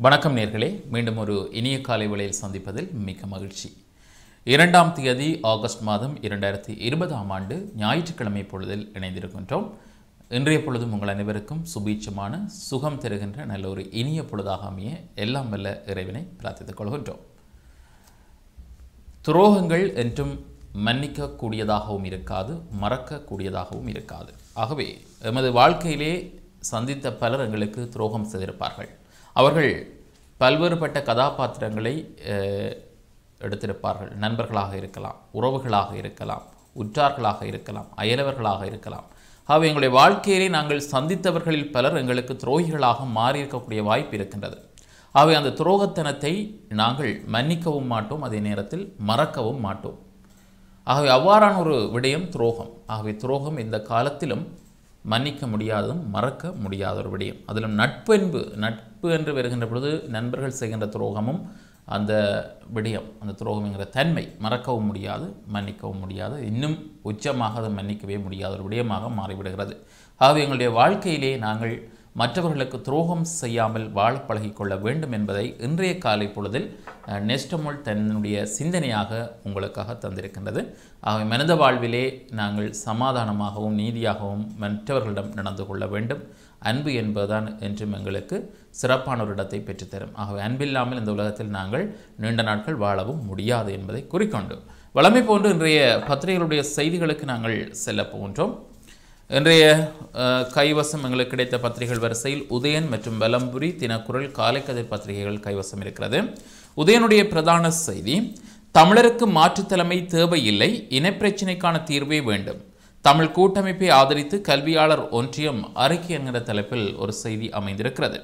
வணக்கம் நேர்களே மீண்டும் ஒரு இனிய காலை வேளையில் சந்திப்பதில் மிக்க மகிழ்ச்சி இரண்டாம் தேதி ஆகஸ்ட் மாதம் இரண்டாயிரத்தி இருபதாம் ஆண்டு ஞாயிற்றுக்கிழமை பொழுதில் இணைந்திருக்கின்றோம் இன்றைய பொழுதும் உங்கள் அனைவருக்கும் சுபீட்சமான சுகம் தருகின்ற நல்ல ஒரு இனிய பொழுதாக அமைய எல்லாம் வல்ல இறைவனை பிரார்த்தித்துக் கொள்கின்றோம் துரோகங்கள் என்றும் மன்னிக்கக்கூடியதாகவும் இருக்காது மறக்கக்கூடியதாகவும் இருக்காது ஆகவே எமது வாழ்க்கையிலே சந்தித்த பலர் எங்களுக்கு துரோகம் செய்திருப்பார்கள் அவர்கள் பல்வேறுபட்ட கதாபாத்திரங்களை அஹ், எடுத்திருப்பார்கள் நண்பர்களாக இருக்கலாம் உறவுகளாக இருக்கலாம் உற்றார்களாக இருக்கலாம் அயலவர்களாக இருக்கலாம் ஆகவே எங்களுடைய வாழ்க்கையிலே நாங்கள் சந்தித்தவர்களில் பலர் எங்களுக்கு துரோகிகளாக மாறியிருக்கக்கூடிய வாய்ப்பு இருக்கின்றது ஆகவே அந்த துரோகத்தனத்தை நாங்கள் மன்னிக்கவும் மாட்டோம் அதே நேரத்தில் மறக்கவும் மாட்டோம் ஆகவே அவ்வாறான ஒரு விடயம் துரோகம் ஆகவே துரோகம் இந்த காலத்திலும் மன்னிக்க முடியாததும் மறக்க முடியாத ஒரு விடயம் அதிலும் நட்பென்பு நட்பு என்று வருகின்ற பொழுது நண்பர்கள் செய்கின்ற துரோகமும் அந்த விடயம் அந்த துரோகம் என்கிற தன்மை மறக்கவும் முடியாது மன்னிக்கவும் முடியாது இன்னும் உச்சமாக அதை மன்னிக்கவே முடியாத ஒரு விடயமாக மாறிவிடுகிறது ஆகவே எங்களுடைய வாழ்க்கையிலே நாங்கள் மற்றவர்களுக்கு துரோகம் செய்யாமல் வாழ பழகிக்கொள்ள வேண்டும் என்பதை இன்றைய காலை பொழுதில் அஹ், நெஸ்டமோல் தன்னுடைய சிந்தனையாக உங்களுக்காக தந்திருக்கின்றது ஆகவே மனித வாழ்விலே நாங்கள் சமாதானமாகவும் நீதியாகவும் மற்றவர்களிடம் நடந்து கொள்ள வேண்டும் அன்பு என்பதுதான் என்றும் எங்களுக்கு சிறப்பான ஒரு இடத்தை பெற்றுத்தரும் ஆகவே அன்பில்லாமல் இந்த உலகத்தில் நாங்கள் நீண்ட நாட்கள் வாழவும் முடியாது என்பதை குறிக்கொண்டு வழமை போன்று இன்றைய பத்திரிகைகளுடைய செய்திகளுக்கு நாங்கள் செல்ல போகின்றோம் இன்றைய அஹ், கைவசம் எங்களுக்கு கிடைத்த பத்திரிகைகள் வரிசையில் உதயன் மற்றும் வலம்புரி தினக்குரல் காலைக்கதிர் பத்திரிகைகள் கைவசம் இருக்கிறது உதயனுடைய பிரதான செய்தி தமிழருக்கு மாற்றுத் தலைமை தேவையில்லை இனப்பிரச்சினைக்கான தீர்வே வேண்டும் தமிழ் கூட்டமைப்பை ஆதரித்து கல்வியாளர் ஒன்றியம் அறிக்கை என்கிற தலைப்பில் ஒரு செய்தி அமைந்திருக்கிறது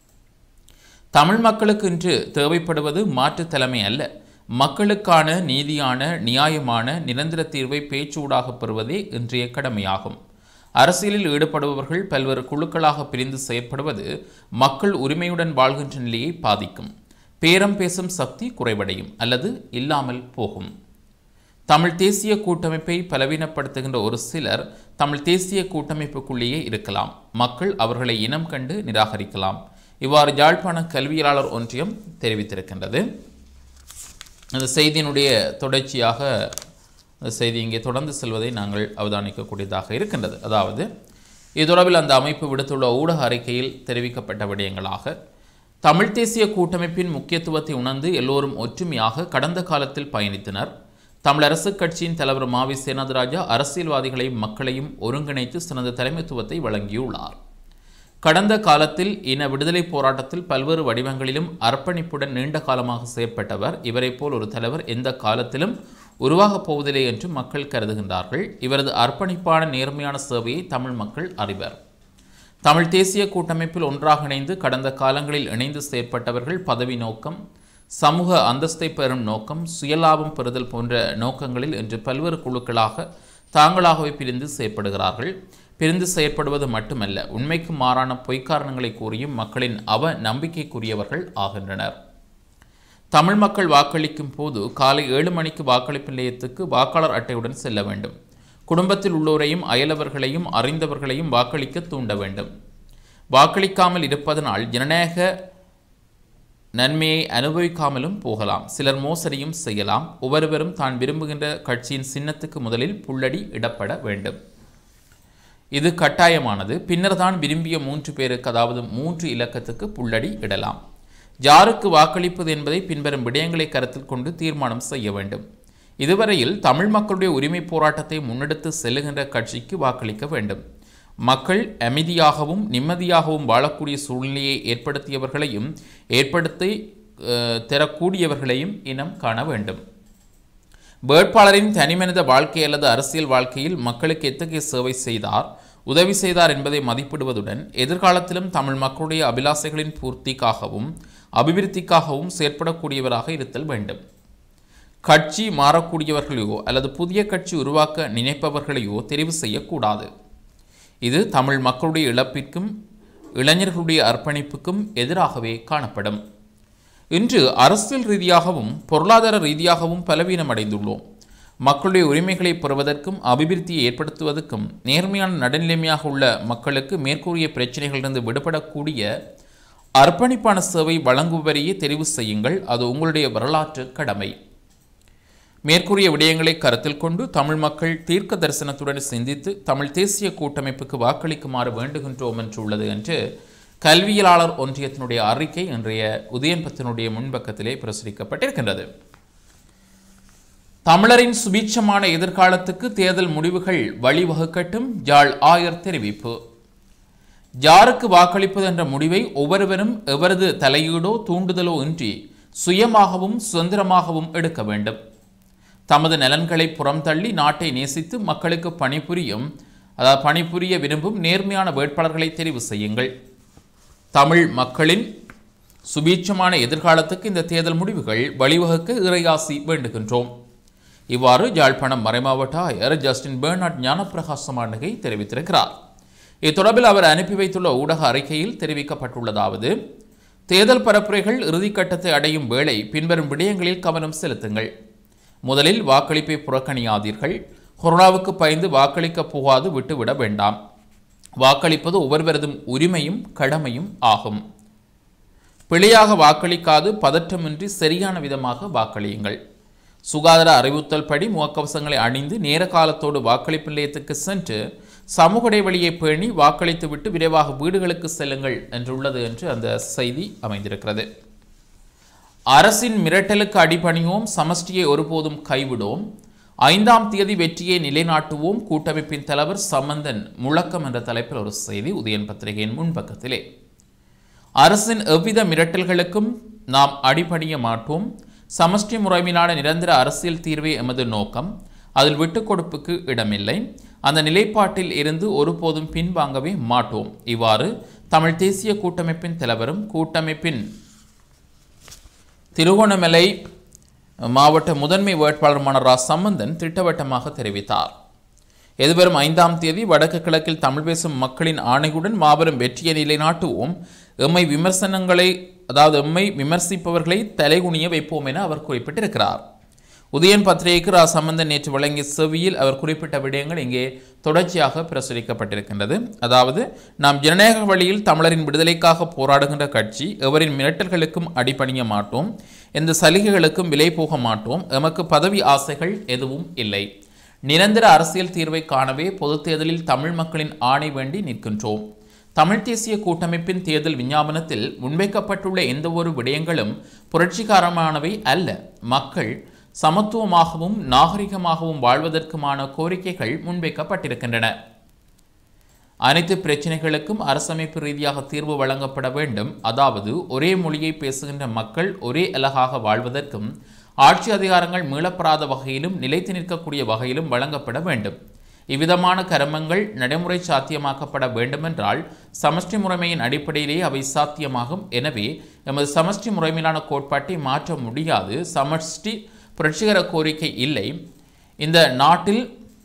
தமிழ் மக்களுக்கு இன்று தேவைப்படுவது மாற்றுத் தலைமை அல்ல மக்களுக்கான நீதியான நியாயமான நிரந்தர தீர்வை பேச்சூடாக பெறுவதே இன்றைய கடமையாகும் அரசியலில் ஈடுபடுபவர்கள் பல்வேறு குழுக்களாக பிரிந்து செயற்படுவது மக்கள் உரிமையுடன் வாழ்கின்ற நிலையை பாதிக்கும் பேரம் பேசும் சக்தி குறைவடையும் அல்லது இல்லாமல் போகும் தமிழ் தேசிய கூட்டமைப்பை பலவீனப்படுத்துகின்ற ஒரு சிலர் தமிழ் தேசிய கூட்டமைப்புக்குள்ளேயே இருக்கலாம் மக்கள் அவர்களை இனம் கண்டு நிராகரிக்கலாம் இவ்வாறு யாழ்ப்பாண கல்வியலாளர் ஒன்றியம் தெரிவித்திருக்கின்றது அந்த செய்தியினுடைய தொடர்ச்சியாக அந்த செய்தி இங்கே தொடர்ந்து செல்வதை நாங்கள் அவதானிக்கக்கூடியதாக இருக்கின்றது அதாவது இது தொடர்பில் அந்த அமைப்பு விடுத்துள்ள ஊடக அறிக்கையில் தெரிவிக்கப்பட்ட விடயங்களாக தமிழ் தேசிய கூட்டமைப்பின் முக்கியத்துவத்தை உணர்ந்து எல்லோரும் ஒற்றுமையாக கடந்த காலத்தில் பயணித்தனர் தமிழரசு கட்சியின் தலைவர் மாவி சேனாதிராஜா அரசியல்வாதிகளையும் மக்களையும் ஒருங்கிணைத்து சிறந்த தலைமைத்துவத்தை வழங்கியுள்ளார் கடந்த காலத்தில் இன விடுதலை போராட்டத்தில் பல்வேறு வடிவங்களிலும் அர்ப்பணிப்புடன் நீண்ட காலமாக செயற்பட்டவர் இவரைப் போல் ஒரு தலைவர் எந்த காலத்திலும் உருவாகப் போவதில்லை என்று மக்கள் கருதுகின்றார்கள் இவரது அர்ப்பணிப்பான நேர்மையான சேவையை தமிழ் மக்கள் அறிவர் தமிழ் தேசிய கூட்டமைப்பில் ஒன்றாக இணைந்து கடந்த காலங்களில் இணைந்து செயற்பட்டவர்கள் பதவி நோக்கம் சமூக அந்தஸ்தை பெறும் நோக்கம் சுயலாபம் பெறுதல் போன்ற நோக்கங்களில் இன்று பல்வேறு குழுக்களாக தாங்களாகவே பிரிந்து செயற்படுகிறார்கள் பிரிந்து செயற்படுவது மட்டுமல்ல உண்மைக்கு மாறான பொய்க்காரணங்களை கூறியும் மக்களின் அவ நம்பிக்கைக்குரியவர்கள் ஆகின்றனர் தமிழ் மக்கள் வாக்களிக்கும் போது காலை ஏழு மணிக்கு வாக்களிப்பு நிலையத்துக்கு வாக்காளர் அட்டையுடன் செல்ல வேண்டும் குடும்பத்தில் உள்ளோரையும் அயலவர்களையும் அறிந்தவர்களையும் வாக்களிக்க தூண்ட வேண்டும் வாக்களிக்காமல் இருப்பதனால் ஜனநாயக நன்மையை அனுபவிக்காமலும் போகலாம் சிலர் மோசடியும் செய்யலாம் ஒவ்வொருவரும் தான் விரும்புகின்ற கட்சியின் சின்னத்துக்கு முதலில் புள்ளடி இடப்பட வேண்டும் இது கட்டாயமானது பின்னர் தான் விரும்பிய மூன்று பேருக்கு அதாவது மூன்று இலக்கத்துக்கு புள்ளடி இடலாம் யாருக்கு வாக்களிப்பது என்பதை பின்வரும் விடயங்களை கருத்தில் கொண்டு தீர்மானம் செய்ய வேண்டும் இதுவரையில் தமிழ் மக்களுடைய உரிமை போராட்டத்தை முன்னெடுத்து செல்லுகின்ற கட்சிக்கு வாக்களிக்க வேண்டும் மக்கள் அமைதியாகவும் நிம்மதியாகவும் வாழக்கூடிய சூழ்நிலையை ஏற்படுத்தியவர்களையும் ஏற்படுத்தி அஹ், தரக்கூடியவர்களையும் இனம் காண வேண்டும் வேட்பாளரின் தனிமனித வாழ்க்கை அல்லது அரசியல் வாழ்க்கையில் மக்களுக்கு எத்தகைய சேவை செய்தார் உதவி செய்தார் என்பதை மதிப்பிடுவதுடன் எதிர்காலத்திலும் தமிழ் மக்களுடைய அபிலாசைகளின் பூர்த்திக்காகவும் அபிவிருத்திக்காகவும் செயற்படக்கூடியவராக இருத்தல் வேண்டும் கட்சி மாறக்கூடியவர்களையோ அல்லது புதிய கட்சி உருவாக்க நினைப்பவர்களையோ தெரிவு செய்யக்கூடாது இது தமிழ் மக்களுடைய இழப்பிற்கும் இளைஞர்களுடைய அர்ப்பணிப்புக்கும் எதிராகவே காணப்படும் இன்று அரசியல் ரீதியாகவும் பொருளாதார ரீதியாகவும் பலவீனம் அடைந்துள்ளோம் மக்களுடைய உரிமைகளை பெறுவதற்கும் அபிவிருத்தியை ஏற்படுத்துவதற்கும் நேர்மையான நடுநிலைமையாக உள்ள மக்களுக்கு மேற்கூறிய பிரச்சனைகளிலிருந்து விடுபடக்கூடிய அர்ப்பணிப்பான சேவை வழங்குபவரையே தெரிவு செய்யுங்கள் அது உங்களுடைய வரலாற்று கடமை மேற்கூறிய விடயங்களை கருத்தில் கொண்டு தமிழ் மக்கள் தீர்க்க தரிசனத்துடன் சிந்தித்து தமிழ் தேசிய கூட்டமைப்புக்கு வாக்களிக்குமாறு வேண்டுகின்றோம் என்று உள்ளது என்று கல்வியலாளர் ஒன்றியத்தினுடைய அறிக்கை இன்றைய உதயன்பத்தினுடைய முன்பக்கத்திலே பிரசுரிக்கப்பட்டிருக்கின்றது தமிழரின் சுபீட்சமான எதிர்காலத்துக்கு தேர்தல் முடிவுகள் வழிவகுக்கட்டும் ஜாழ் ஆயர் தெரிவிப்பு யாருக்கு வாக்களிப்பது என்ற முடிவை ஒவ்வொருவரும் எவரது தலையீடோ தூண்டுதலோ இன்றி சுயமாகவும் சுதந்திரமாகவும் எடுக்க வேண்டும் தமது நலன்களை புறம்தள்ளி நாட்டை நேசித்து மக்களுக்கு பணிபுரியும் அதாவது பணிபுரிய விரும்பும் நேர்மையான வேட்பாளர்களை தெரிவு செய்யுங்கள் தமிழ் மக்களின் சுபீட்சமான எதிர்காலத்துக்கு இந்த தேர்தல் முடிவுகள் வழிவகுக்க இறையாசி வேண்டுகின்றோம் இவ்வாறு யாழ்ப்பாணம் மறைமாவட்ட ஆயர் ஜஸ்டின் பெர்னாட் ஞானப்பிரகாசமானகை தெரிவித்திருக்கிறார் இத்தொடர்பில் அவர் அனுப்பி வைத்துள்ள ஊடக அறிக்கையில் தெரிவிக்கப்பட்டுள்ளதாவது தேர்தல் பரப்புரைகள் இறுதிக்கட்டத்தை அடையும் வேளை பின்வரும் விடயங்களில் கவனம் செலுத்துங்கள் முதலில் வாக்களிப்பை புறக்கணியாதீர்கள் கொரோனாவுக்கு பயந்து வாக்களிக்க போகாது விட்டுவிட வேண்டாம் வாக்களிப்பது ஒவ்வொருவரதும் உரிமையும் கடமையும் ஆகும் பிழையாக வாக்களிக்காது பதற்றமின்றி சரியான விதமாக வாக்களியுங்கள் சுகாதார அறிவுறுத்தல் படி முகக்கவசங்களை அணிந்து நேர காலத்தோடு வாக்களிப்பு நிலையத்துக்கு சென்று சமூக இடைவெளியை பேணி வாக்களித்துவிட்டு விரைவாக வீடுகளுக்கு செல்லுங்கள் என்றுள்ளது என்று அந்த செய்தி அமைந்திருக்கிறது அரசின் மிரட்டலுக்கு அடிபணியோம் சமஷ்டியை ஒருபோதும் கைவிடோம் ஐந்தாம் தேதி வெற்றியை நிலைநாட்டுவோம் கூட்டமைப்பின் தலைவர் சம்பந்தன் முழக்கம் என்ற தலைப்பில் ஒரு செய்தி உதயன் பத்திரிகையின் முன்பக்கத்திலே அரசின் எவ்வித மிரட்டல்களுக்கும் நாம் அடிபணிய மாட்டோம் சமஷ்டி முறைமையிலான நிரந்தர அரசியல் தீர்வே எமது நோக்கம் அதில் விட்டுக் கொடுப்புக்கு இடமில்லை அந்த நிலைப்பாட்டில் இருந்து ஒருபோதும் பின்வாங்கவே மாட்டோம் இவ்வாறு தமிழ் தேசிய கூட்டமைப்பின் தலைவரும் கூட்டமைப்பின் திருகோணமலை மாவட்ட முதன்மை வேட்பாளருமான ரா சம்பந்தன் திட்டவட்டமாக தெரிவித்தார் எதிர்வரும் ஐந்தாம் தேதி வடக்கு கிழக்கில் தமிழ் பேசும் மக்களின் ஆணையுடன் மாபெரும் வெற்றியை நிலைநாட்டுவோம் எம்மை விமர்சனங்களை அதாவது எம்மை விமர்சிப்பவர்களை தலைகுனிய வைப்போம் என அவர் குறிப்பிட்டிருக்கிறார் உதயன் பத்திரிகைக்கு ரா சம்பந்தன் நேற்று வழங்கிய செவியில் அவர் குறிப்பிட்ட விடயங்கள் இங்கே தொடர்ச்சியாக பிரசுரிக்கப்பட்டிருக்கின்றது அதாவது நாம் ஜனநாயக வழியில் தமிழரின் விடுதலைக்காக போராடுகின்ற கட்சி எவரின் மிரட்டல்களுக்கும் அடிபணிய மாட்டோம் எந்த சலுகைகளுக்கும் விலை போக மாட்டோம் எமக்கு பதவி ஆசைகள் எதுவும் இல்லை நிரந்தர அரசியல் தீர்வை காணவே பொதுத் தேர்தலில் தமிழ் மக்களின் ஆணை வேண்டி நிற்கின்றோம் தமிழ் தேசிய கூட்டமைப்பின் தேர்தல் விஞ்ஞாபனத்தில் முன்வைக்கப்பட்டுள்ள எந்தவொரு விடயங்களும் புரட்சிகரமானவை அல்ல மக்கள் சமத்துவமாகவும் நாகரிகமாகவும் வாழ்வதற்குமான கோரிக்கைகள் முன்வைக்கப்பட்டிருக்கின்றன அனைத்து பிரச்சினைகளுக்கும் அரசமைப்பு ரீதியாக தீர்வு வழங்கப்பட வேண்டும் அதாவது ஒரே மொழியை பேசுகின்ற மக்கள் ஒரே அலகாக வாழ்வதற்கும் ஆட்சி அதிகாரங்கள் மீளப்பெறாத வகையிலும் நிலைத்து நிற்கக்கூடிய வகையிலும் வழங்கப்பட வேண்டும் இவ்விதமான கருமங்கள் நடைமுறை சாத்தியமாக்கப்பட வேண்டுமென்றால் சமஷ்டி முறைமையின் அடிப்படையிலேயே அவை சாத்தியமாகும் எனவே எமது சமஷ்டி முறைமையிலான கோட்பாட்டை மாற்ற முடியாது சமஷ்டி புரட்சிகர கோரிக்கை இல்லை இந்த நாட்டில்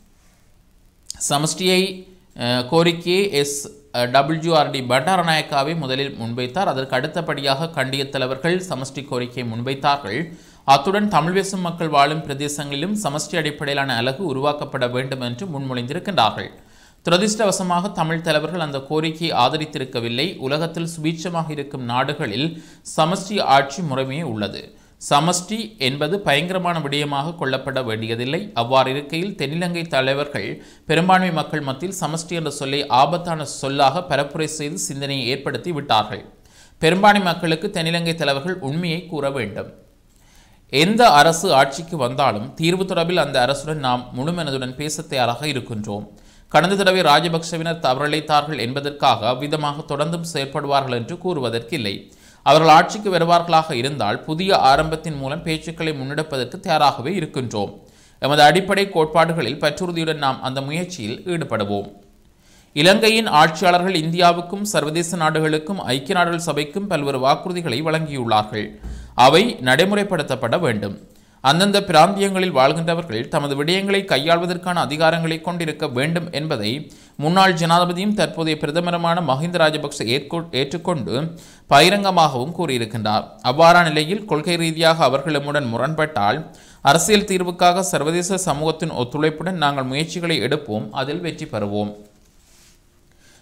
சமஷ்டியை அஹ், கோரிக்கையை எஸ் டபிள்யூஆர்டி பண்டாரநாயக்காவை முதலில் முன்வைத்தார் அதற்கு அடுத்தபடியாக கண்டிய தலைவர்கள் சமஷ்டி கோரிக்கையை முன்வைத்தார்கள் அத்துடன் தமிழ் பேசும் மக்கள் வாழும் பிரதேசங்களிலும் சமஷ்டி அடிப்படையிலான அலகு உருவாக்கப்பட வேண்டும் என்று முன்மொழிந்திருக்கின்றார்கள் துரதிர்ஷ்டவசமாக தமிழ் தலைவர்கள் அந்த கோரிக்கையை ஆதரித்திருக்கவில்லை உலகத்தில் சுபீட்சமாக இருக்கும் நாடுகளில் சமஷ்டி ஆட்சி முறைமையே உள்ளது சமஷ்டி என்பது பயங்கரமான விடயமாக கொள்ளப்பட வேண்டியதில்லை அவ்வாறு இருக்கையில் தென்னிலங்கை தலைவர்கள் பெரும்பான்மை மக்கள் மத்தியில் சமஷ்டி என்ற சொல்லை ஆபத்தான சொல்லாக பரப்புரை செய்து சிந்தனையை ஏற்படுத்தி விட்டார்கள் பெரும்பான்மை மக்களுக்கு தென்னிலங்கை தலைவர்கள் உண்மையை கூற வேண்டும் எந்த அரசு ஆட்சிக்கு வந்தாலும் தீர்வு தொடர்பில் அந்த அரசுடன் நாம் முழுமனதுடன் பேச தயாராக இருக்கின்றோம் கடந்த தடவை ராஜபக்சவினர் தவறிழைத்தார்கள் என்பதற்காக அவ்விதமாக தொடர்ந்தும் செயற்படுவார்கள் என்று கூறுவதற்கில்லை அவர்கள் ஆட்சிக்கு வருவார்களாக இருந்தால் புதிய ஆரம்பத்தின் மூலம் பேச்சுக்களை முன்னெடுப்பதற்கு தயாராகவே இருக்கின்றோம் எமது அடிப்படை கோட்பாடுகளில் பற்றுறுதியுடன் நாம் அந்த முயற்சியில் ஈடுபடுவோம் இலங்கையின் ஆட்சியாளர்கள் இந்தியாவுக்கும் சர்வதேச நாடுகளுக்கும் ஐக்கிய நாடுகள் சபைக்கும் பல்வேறு வாக்குறுதிகளை வழங்கியுள்ளார்கள் அவை நடைமுறைப்படுத்தப்பட வேண்டும் அந்தந்த பிராந்தியங்களில் வாழ்கின்றவர்கள் தமது விடயங்களை கையாள்வதற்கான அதிகாரங்களை கொண்டிருக்க வேண்டும் என்பதை முன்னாள் ஜனாதிபதியும் தற்போதைய பிரதமருமான மஹிந்த ராஜபக்ச ஏற்கொ ஏற்றுக்கொண்டு பகிரங்கமாகவும் கூறியிருக்கின்றார் அவ்வாறான நிலையில் கொள்கை ரீதியாக அவர்கள் எம்முடன் முரண்பட்டால் அரசியல் தீர்வுக்காக சர்வதேச சமூகத்தின் ஒத்துழைப்புடன் நாங்கள் முயற்சிகளை எடுப்போம் அதில் வெற்றி பெறுவோம்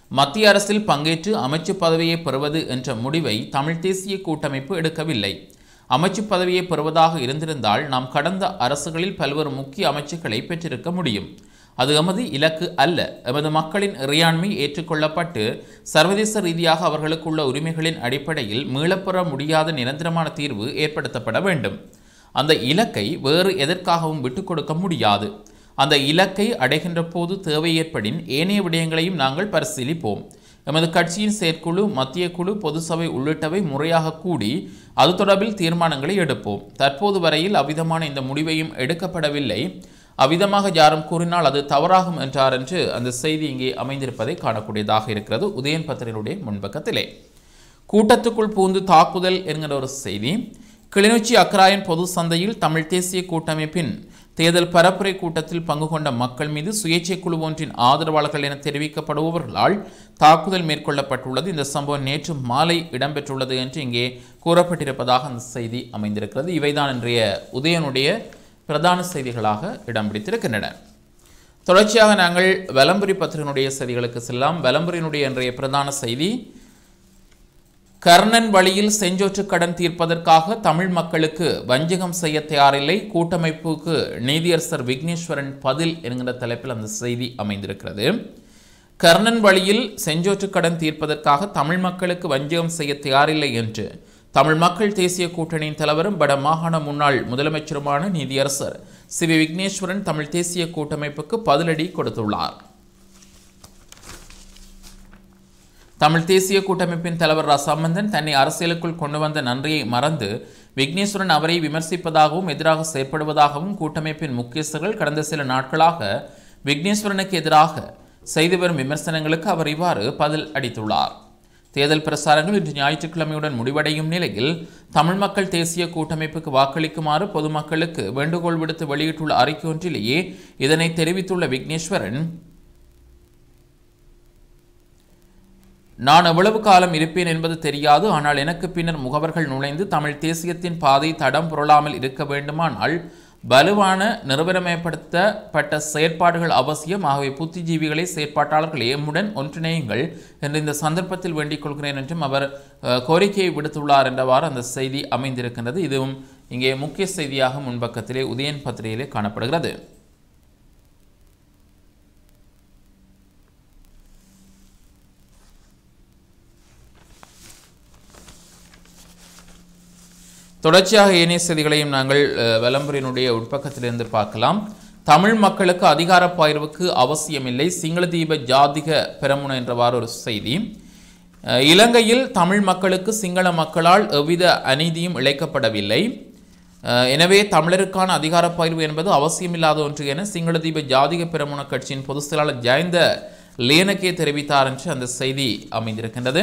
மத்திய அரசில் பங்கேற்று அமைச்சு பதவியை பெறுவது என்ற முடிவை தமிழ் தேசிய கூட்டமைப்பு எடுக்கவில்லை அமைச்சு பதவியை பெறுவதாக இருந்திருந்தால் நாம் கடந்த அரசுகளில் பல்வேறு முக்கிய அமைச்சுக்களை பெற்றிருக்க முடியும் அது எமது இலக்கு அல்ல எமது மக்களின் இறையாண்மை ஏற்றுக்கொள்ளப்பட்டு சர்வதேச ரீதியாக அவர்களுக்குள்ள உரிமைகளின் அடிப்படையில் மீளப்பெற முடியாத நிரந்தரமான தீர்வு ஏற்படுத்தப்பட வேண்டும் அந்த இலக்கை வேறு எதற்காகவும் விட்டுக் கொடுக்க முடியாது அந்த இலக்கை அடைகின்ற போது தேவை ஏற்படின் ஏனைய விடயங்களையும் நாங்கள் பரிசீலிப்போம் எமது கட்சியின் செயற்குழு மத்திய குழு பொது சபை உள்ளிட்டவை முறையாக கூடி அது தொடர்பில் தீர்மானங்களை எடுப்போம் தற்போது வரையில் அவ்விதமான இந்த முடிவையும் எடுக்கப்படவில்லை அவ்விதமாக யாரும் கூறினால் அது தவறாகும் என்றார் என்று அந்த செய்தி இங்கே அமைந்திருப்பதை காணக்கூடியதாக இருக்கிறது உதயன் பத்திரினுடைய முன்பக்கத்திலே கூட்டத்துக்குள் பூந்து தாக்குதல் என்கிற ஒரு செய்தி கிளிநொச்சி அக்கராயன் பொது சந்தையில் தமிழ் தேசிய கூட்டமைப்பின் தேர்தல் பரப்புரை கூட்டத்தில் பங்கு கொண்ட மக்கள் மீது சுயேட்சை குழு ஒன்றின் ஆதரவாளர்கள் என தெரிவிக்கப்படுபவர்களால் தாக்குதல் மேற்கொள்ளப்பட்டுள்ளது இந்த சம்பவம் நேற்று மாலை இடம்பெற்றுள்ளது என்று இங்கே கூறப்பட்டிருப்பதாக அந்த செய்தி அமைந்திருக்கிறது இவைதான் இன்றைய உதயனுடைய பிரதான செய்திகளாக இடம் பிடித்திருக்கின்றன தொடர்ச்சியாக நாங்கள் வலம்புரி பத்திரிகையினுடைய செய்திகளுக்கு செல்லலாம் வலம்புரியினுடைய இன்றைய பிரதான செய்தி கர்ணன் வழியில் செஞ்சொற்று கடன் தீர்ப்பதற்காக தமிழ் மக்களுக்கு வஞ்சகம் செய்ய தயாரில்லை கூட்டமைப்புக்கு நீதியரசர் விக்னேஸ்வரன் பதில் என்கிற தலைப்பில் அந்த செய்தி அமைந்திருக்கிறது கர்ணன் வழியில் செஞ்சோற்று கடன் தீர்ப்பதற்காக தமிழ் மக்களுக்கு வஞ்சகம் செய்ய தயாரில்லை என்று தமிழ் மக்கள் தேசிய கூட்டணியின் தலைவரும் வட மாகாண முன்னாள் முதலமைச்சருமான நீதியரசர் சி வி விக்னேஸ்வரன் தமிழ் தேசிய கூட்டமைப்புக்கு பதிலடி கொடுத்துள்ளார் தமிழ் தேசிய கூட்டமைப்பின் தலைவர் ரா சம்பந்தன் தன்னை அரசியலுக்குள் கொண்டு வந்த நன்றியை மறந்து விக்னேஸ்வரன் அவரை விமர்சிப்பதாகவும் எதிராக செயற்படுவதாகவும் கூட்டமைப்பின் முக்கியஸ்தர்கள் கடந்த சில நாட்களாக விக்னேஸ்வரனுக்கு எதிராக செய்து வரும் விமர்சனங்களுக்கு அவர் இவ்வாறு பதில் அளித்துள்ளார் தேர்தல் பிரசாரங்கள் இன்று ஞாயிற்றுக்கிழமையுடன் முடிவடையும் நிலையில் தமிழ் மக்கள் தேசிய கூட்டமைப்புக்கு வாக்களிக்குமாறு பொதுமக்களுக்கு வேண்டுகோள் விடுத்து வெளியிட்டுள்ள அறிக்கை ஒன்றிலேயே இதனை தெரிவித்துள்ள விக்னேஸ்வரன் நான் எவ்வளவு காலம் இருப்பேன் என்பது தெரியாது ஆனால் எனக்கு பின்னர் முகவர்கள் நுழைந்து தமிழ் தேசியத்தின் பாதை தடம் புரளாமல் இருக்க வேண்டுமானால் வலுவான நிறுவனமயப்படுத்தப்பட்ட செயற்பாடுகள் அவசியம் ஆகவே புத்திஜீவிகளை செயற்பாட்டாளர்கள் எம்முடன் ஒன்றிணையுங்கள் என்று இந்த சந்தர்ப்பத்தில் வேண்டிக் கொள்கிறேன் என்றும் அவர் அஹ், கோரிக்கையை விடுத்துள்ளார் என்றவாறு அந்த செய்தி அமைந்திருக்கின்றது இதுவும் இங்கே முக்கிய செய்தியாக முன்பக்கத்திலே உதயன் பத்திரிகையிலே காணப்படுகிறது தொடர்ச்சியாக ஏனைய செய்திகளையும் நாங்கள் அஹ், வலம்புரியினுடைய உட்பக்கத்திலிருந்து பார்க்கலாம் தமிழ் மக்களுக்கு அதிகார பகிர்வுக்கு அவசியமில்லை சிங்கள தீப ஜாதிக பெரமுன என்றவாறு ஒரு செய்தி அஹ், இலங்கையில் தமிழ் மக்களுக்கு சிங்கள மக்களால் எவ்வித அநீதியும் இழைக்கப்படவில்லை அஹ், எனவே தமிழருக்கான அதிகார பகிர்வு என்பது அவசியமில்லாத ஒன்று என சிங்கள தீப ஜாதிக பெரமுன கட்சியின் பொதுச் செயலாளர் ஜெயந்த லேனகே தெரிவித்தார் என்று அந்த செய்தி அமைந்திருக்கின்றது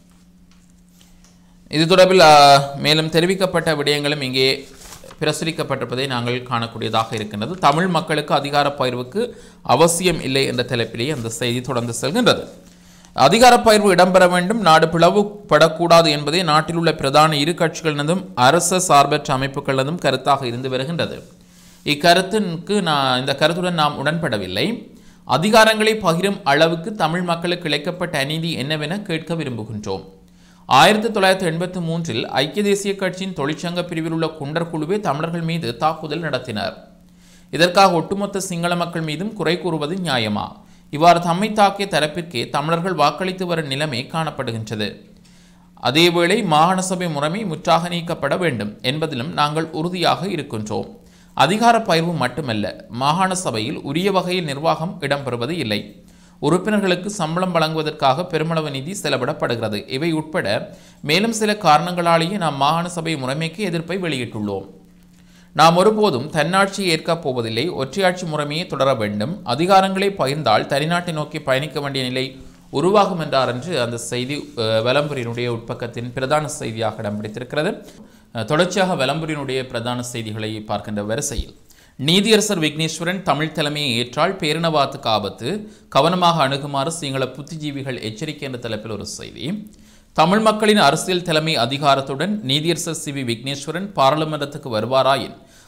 இது தொடர்பில் ஆ, மேலும் தெரிவிக்கப்பட்ட விடயங்களும் இங்கே பிரசுரிக்கப்பட்டிருப்பதை நாங்கள் காணக்கூடியதாக இருக்கின்றது தமிழ் மக்களுக்கு அதிகார பகிர்வுக்கு அவசியம் இல்லை என்ற தலைப்பிலேயே அந்த செய்தி தொடர்ந்து செல்கின்றது அதிகார பகிர்வு இடம்பெற வேண்டும் நாடு பிளவுபடக்கூடாது என்பதே நாட்டில் உள்ள பிரதான இரு கட்சிகளினதும் அரச சார்பற்ற அமைப்புகளினதும் கருத்தாக இருந்து வருகின்றது இக்கருத்திற்கு நான் இந்த கருத்துடன் நாம் உடன்படவில்லை அதிகாரங்களை பகிரும் அளவுக்கு தமிழ் மக்களுக்கு இழைக்கப்பட்ட அநீதி என்னவென கேட்க விரும்புகின்றோம் ஆயிரத்தி தொள்ளாயிரத்தி எண்பத்தி மூன்றில் ஐக்கிய தேசிய கட்சியின் தொழிற்சங்க பிரிவில் உள்ள குண்டர் குழுவே தமிழர்கள் மீது தாக்குதல் நடத்தினர் இதற்காக ஒட்டுமொத்த சிங்கள மக்கள் மீதும் குறை கூறுவது நியாயமா இவ்வாறு தம்மை தாக்கிய தரப்பிற்கே தமிழர்கள் வாக்களித்து வரும் நிலைமை காணப்படுகின்றது அதேவேளை மாகாண சபை முறைமை முற்றாக நீக்கப்பட வேண்டும் என்பதிலும் நாங்கள் உறுதியாக இருக்கின்றோம் அதிகார பகிர்வு மட்டுமல்ல மாகாண சபையில் உரிய வகையில் நிர்வாகம் இடம்பெறுவது இல்லை உறுப்பினர்களுக்கு சம்பளம் வழங்குவதற்காக பெருமளவு நிதி செலவிடப்படுகிறது இவை உட்பட மேலும் சில காரணங்களாலேயே நாம் மாகாண சபை முறைமைக்கு எதிர்ப்பை வெளியிட்டுள்ளோம் நாம் ஒருபோதும் தன்னாட்சியை ஏற்கப் போவதில்லை ஒற்றையாட்சி முறைமையை தொடர வேண்டும் அதிகாரங்களை பகிர்ந்தால் தனிநாட்டை நோக்கி பயணிக்க வேண்டிய நிலை உருவாகும் என்றார் என்று அந்த செய்தி அஹ், வலம்புரியினுடைய உட்பக்கத்தின் பிரதான செய்தியாக இடம் பிடித்திருக்கிறது அஹ், தொடர்ச்சியாக வலம்புரியினுடைய பிரதான செய்திகளை பார்க்கின்ற வரிசையில் நீதியரசர் விக்னேஸ்வரன் தமிழ் தலைமையை ஏற்றால் பேரினவாத்துக்கு ஆபத்து கவனமாக அணுகுமாறு சிங்கள புத்திஜீவிகள் எச்சரிக்கை என்ற தலைப்பில் ஒரு செய்தி தமிழ் மக்களின் அரசியல் தலைமை அதிகாரத்துடன் நீதியரசர் சி வி விக்னேஸ்வரன் பாராளுமன்றத்துக்கு வருவாராயின்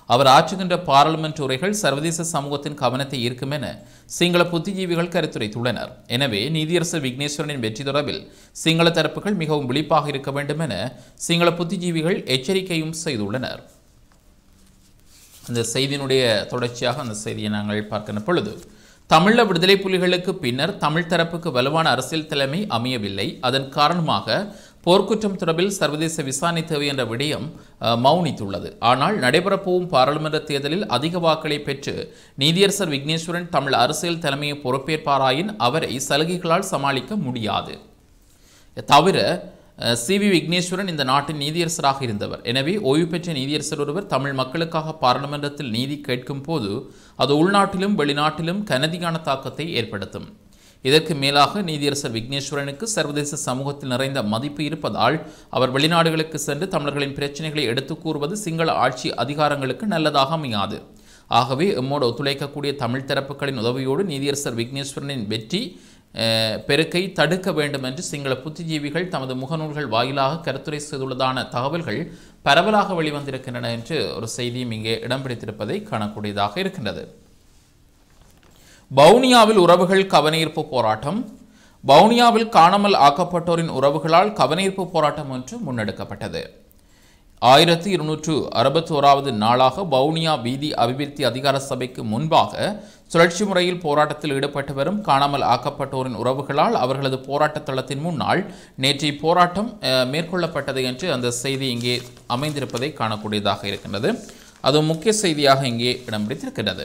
அவர் ஆற்றுகின்ற பாராளுமன்ற உரைகள் சர்வதேச சமூகத்தின் கவனத்தை ஈர்க்கும் என சிங்கள புத்திஜீவிகள் கருத்துரைத்துள்ளனர் எனவே நீதியரசர் விக்னேஸ்வரனின் வெற்றி தொடர்பில் சிங்கள தரப்புகள் மிகவும் விழிப்பாக இருக்க வேண்டும் என சிங்கள புத்திஜீவிகள் எச்சரிக்கையும் செய்துள்ளனர் அந்த செய்தியினுடைய தொடர்ச்சியாக அந்த செய்தியை நாங்கள் பார்க்கின்ற பொழுது தமிழ விடுதலை புலிகளுக்கு பின்னர் தமிழ் தரப்புக்கு வலுவான அரசியல் தலைமை அமையவில்லை அதன் காரணமாக போர்க்குற்றம் தொடர்பில் சர்வதேச விசாரணை தேவை என்ற விடயம் அஹ், மௌனித்துள்ளது ஆனால் நடைபெறப்போகும் பாராளுமன்ற தேர்தலில் அதிக வாக்களை பெற்று நீதியரசர் விக்னேஸ்வரன் தமிழ் அரசியல் தலைமையை பொறுப்பேற்பாராயின் அவரை சலுகைகளால் சமாளிக்க முடியாது தவிர அஹ், சி வி விக்னேஸ்வரன் இந்த நாட்டின் நீதியரசராக இருந்தவர் எனவே ஓய்வு பெற்ற நீதியரசர் ஒருவர் தமிழ் மக்களுக்காக பாராளுமன்றத்தில் நீதி கேட்கும் போது அது உள்நாட்டிலும் வெளிநாட்டிலும் கனதியான தாக்கத்தை ஏற்படுத்தும் இதற்கு மேலாக நீதியரசர் விக்னேஸ்வரனுக்கு சர்வதேச சமூகத்தில் நிறைந்த மதிப்பு இருப்பதால் அவர் வெளிநாடுகளுக்கு சென்று தமிழர்களின் பிரச்சனைகளை எடுத்துக் கூறுவது சிங்கள ஆட்சி அதிகாரங்களுக்கு நல்லதாக அமையாது ஆகவே எம்மோடு ஒத்துழைக்கக்கூடிய தமிழ் தரப்புகளின் உதவியோடு நீதியரசர் விக்னேஸ்வரனின் வெற்றி அஹ், பெருக்கை தடுக்க வேண்டும் என்று சிங்கள புத்திஜீவிகள் தமது முகநூல்கள் வாயிலாக கருத்துரை செய்துள்ளதான தகவல்கள் பரவலாக வெளிவந்திருக்கின்றன என்று ஒரு செய்தியும் இங்கே இடம் பிடித்திருப்பதை காணக்கூடியதாக இருக்கின்றது வவுனியாவில் உறவுகள் கவனஈர்ப்பு போராட்டம் வவுனியாவில் காணாமல் ஆக்கப்பட்டோரின் உறவுகளால் கவனஈர்ப்பு போராட்டம் ஒன்று முன்னெடுக்கப்பட்டது ஆயிரத்தி இருநூற்று அறுபத்தோராவது நாளாக வவுனியா வீதி அபிவிருத்தி அதிகார சபைக்கு முன்பாக சுழற்சி முறையில் போராட்டத்தில் ஈடுபட்டு வரும் காணாமல் ஆக்கப்பட்டோரின் உறவுகளால் அவர்களது போராட்ட தளத்தின் முன்னால் நேற்றைய போராட்டம் அஹ், மேற்கொள்ளப்பட்டது என்று அந்த செய்தி இங்கே அமைந்திருப்பதை காணக்கூடியதாக இருக்கின்றது அது முக்கிய செய்தியாக இங்கே இடம் பிடித்திருக்கிறது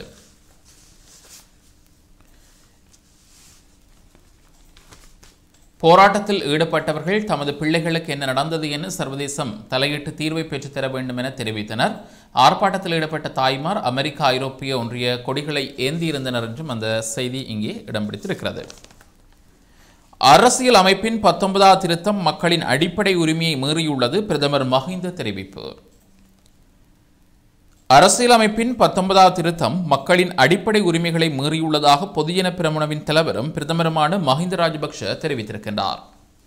போராட்டத்தில் ஈடுபட்டவர்கள் தமது பிள்ளைகளுக்கு என்ன நடந்தது என சர்வதேசம் தலையிட்டு தீர்வை பெற்றுத்தர வேண்டும் என தெரிவித்தனர் ஆர்ப்பாட்டத்தில் ஈடுபட்ட தாய்மார் அமெரிக்க ஐரோப்பிய ஒன்றிய கொடிகளை ஏந்தியிருந்தனர் என்றும் அந்த செய்தி இங்கே இடம் பிடித்திருக்கிறது அரசியல் அமைப்பின் பத்தொன்பதாவது திருத்தம் மக்களின் அடிப்படை உரிமையை மீறியுள்ளது பிரதமர் மஹிந்த தெரிவிப்பு அரசியலமைப்பின் பத்தொன்பதாவது திருத்தம் மக்களின் அடிப்படை உரிமைகளை மீறியுள்ளதாக பொதுஜன பிரமுனவின் தலைவரும் பிரதமருமான மஹிந்த ராஜபக்ஷ தெரிவித்திருக்கின்றார்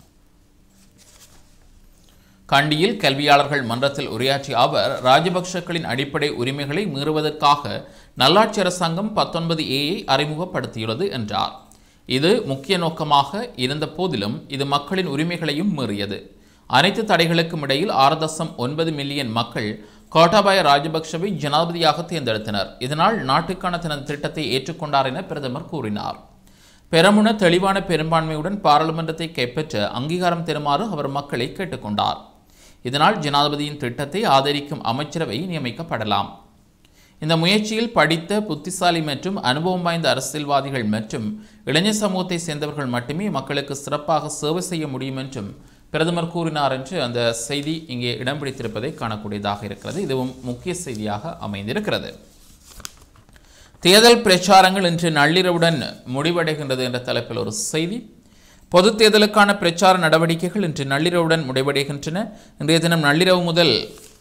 கண்டியில் கல்வியாளர்கள் மன்றத்தில் உரையாற்றிய அவர் ராஜபக்ஷக்களின் அடிப்படை உரிமைகளை மீறுவதற்காக நல்லாட்சி அரசாங்கம் பத்தொன்பது ஏயை அறிமுகப்படுத்தியுள்ளது என்றார் இது முக்கிய நோக்கமாக இருந்த போதிலும் இது மக்களின் உரிமைகளையும் மீறியது அனைத்து தடைகளுக்கும் இடையில் ஆறு தசம் ஒன்பது மில்லியன் மக்கள் கோட்டாபாய ராஜபக்ஷவை ஜனாதிபதியாக தேர்ந்தெடுத்தனர் இதனால் நாட்டுக்கான தனது திட்டத்தை ஏற்றுக்கொண்டார் என பிரதமர் கூறினார் பெரமுன தெளிவான பெரும்பான்மையுடன் பாராளுமன்றத்தை கைப்பற்ற அங்கீகாரம் தருமாறு அவர் மக்களை கேட்டுக்கொண்டார் இதனால் ஜனாதிபதியின் திட்டத்தை ஆதரிக்கும் அமைச்சரவை நியமிக்கப்படலாம் இந்த முயற்சியில் படித்த புத்திசாலி மற்றும் அனுபவம் வாய்ந்த அரசியல்வாதிகள் மற்றும் இளைஞர் சமூகத்தை சேர்ந்தவர்கள் மட்டுமே மக்களுக்கு சிறப்பாக சேவை செய்ய முடியும் என்றும் பிரதமர் கூறினார் என்று அந்த செய்தி இங்கே இடம் பிடித்திருப்பதை காணக்கூடியதாக இருக்கிறது இதுவும் முக்கிய செய்தியாக அமைந்திருக்கிறது தேர்தல் பிரச்சாரங்கள் இன்று நள்ளிரவுடன் முடிவடைகின்றது என்ற தலைப்பில் ஒரு செய்தி பொது தேர்தலுக்கான பிரச்சார நடவடிக்கைகள் இன்று நள்ளிரவுடன் முடிவடைகின்றன இன்றைய தினம் நள்ளிரவு முதல்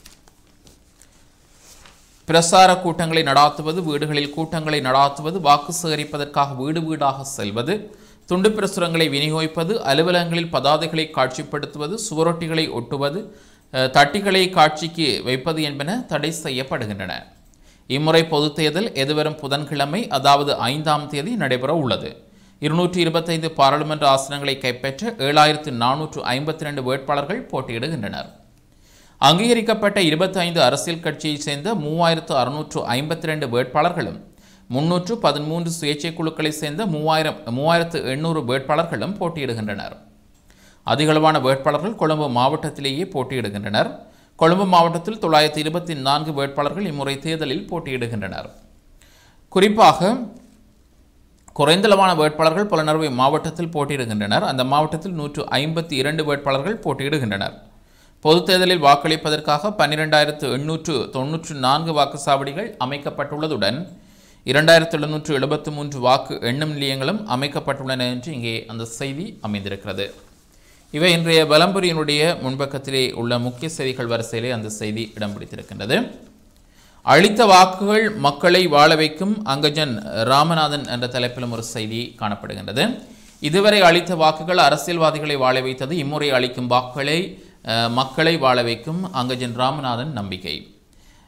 பிரசார கூட்டங்களை நடாத்துவது வீடுகளில் கூட்டங்களை நடாத்துவது வாக்கு சேகரிப்பதற்காக வீடு வீடாக செல்வது துண்டு பிரசுரங்களை விநியோகிப்பது அலுவலகங்களில் பதாதைகளை காட்சிப்படுத்துவது சுவரொட்டிகளை ஒட்டுவது அஹ், தட்டிகளை காட்சிக்கு வைப்பது என்பன தடை செய்யப்படுகின்றன இம்முறை பொதுத் தேர்தல் எதிர்வரும் புதன்கிழமை அதாவது ஐந்தாம் தேதி நடைபெற உள்ளது இருநூற்றி இருபத்தைந்து பாராளுமன்ற ஆசனங்களை கைப்பற்ற ஏழாயிரத்து நானூற்று ஐம்பத்தி ரெண்டு வேட்பாளர்கள் போட்டியிடுகின்றனர் அங்கீகரிக்கப்பட்ட 25 அரசியல் கட்சியைச் சேர்ந்த மூவாயிரத்து அறுநூற்று ஐம்பத்தி ரெண்டு வேட்பாளர்களும் முன்னூற்று பதிமூன்று சுயேட்சை குழுக்களைச் சேர்ந்த மூவாயிரம் மூவாயிரத்து எண்ணூறு வேட்பாளர்களும் போட்டியிடுகின்றனர் அதிகளவான வேட்பாளர்கள் கொழும்பு மாவட்டத்திலேயே போட்டியிடுகின்றனர் கொழும்பு மாவட்டத்தில் தொள்ளாயிரத்தி இருபத்தி நான்கு வேட்பாளர்கள் இம்முறை தேர்தலில் போட்டியிடுகின்றனர் குறிப்பாக குறைந்தளவான வேட்பாளர்கள் புலனறுவை மாவட்டத்தில் போட்டியிடுகின்றனர் அந்த மாவட்டத்தில் நூற்று ஐம்பத்தி இரண்டு வேட்பாளர்கள் போட்டியிடுகின்றனர் பொதுத் தேர்தலில் வாக்களிப்பதற்காக பன்னிரெண்டாயிரத்து எண்ணூற்று தொன்னூற்று நான்கு வாக்குச்சாவடிகள் அமைக்கப்பட்டுள்ளதுடன் இரண்டாயிரத்து எழுநூற்று எழுபத்து மூன்று வாக்கு எண்ணும் நிலையங்களும் அமைக்கப்பட்டுள்ளன என்று இங்கே அந்த செய்தி அமைந்திருக்கிறது இவை இன்றைய வலம்புரியினுடைய முன்பக்கத்திலே உள்ள முக்கிய செய்திகள் வரிசையிலே அந்த செய்தி இடம் பிடித்திருக்கின்றது அளித்த வாக்குகள் மக்களை வாழ வைக்கும் அங்கஜன் ராமநாதன் என்ற தலைப்பிலும் ஒரு செய்தி காணப்படுகின்றது இதுவரை அளித்த வாக்குகள் அரசியல்வாதிகளை வாழ வைத்தது இம்முறை அளிக்கும் வாக்குகளை அஹ், மக்களை வாழ வைக்கும் அங்கஜன் ராமநாதன் நம்பிக்கை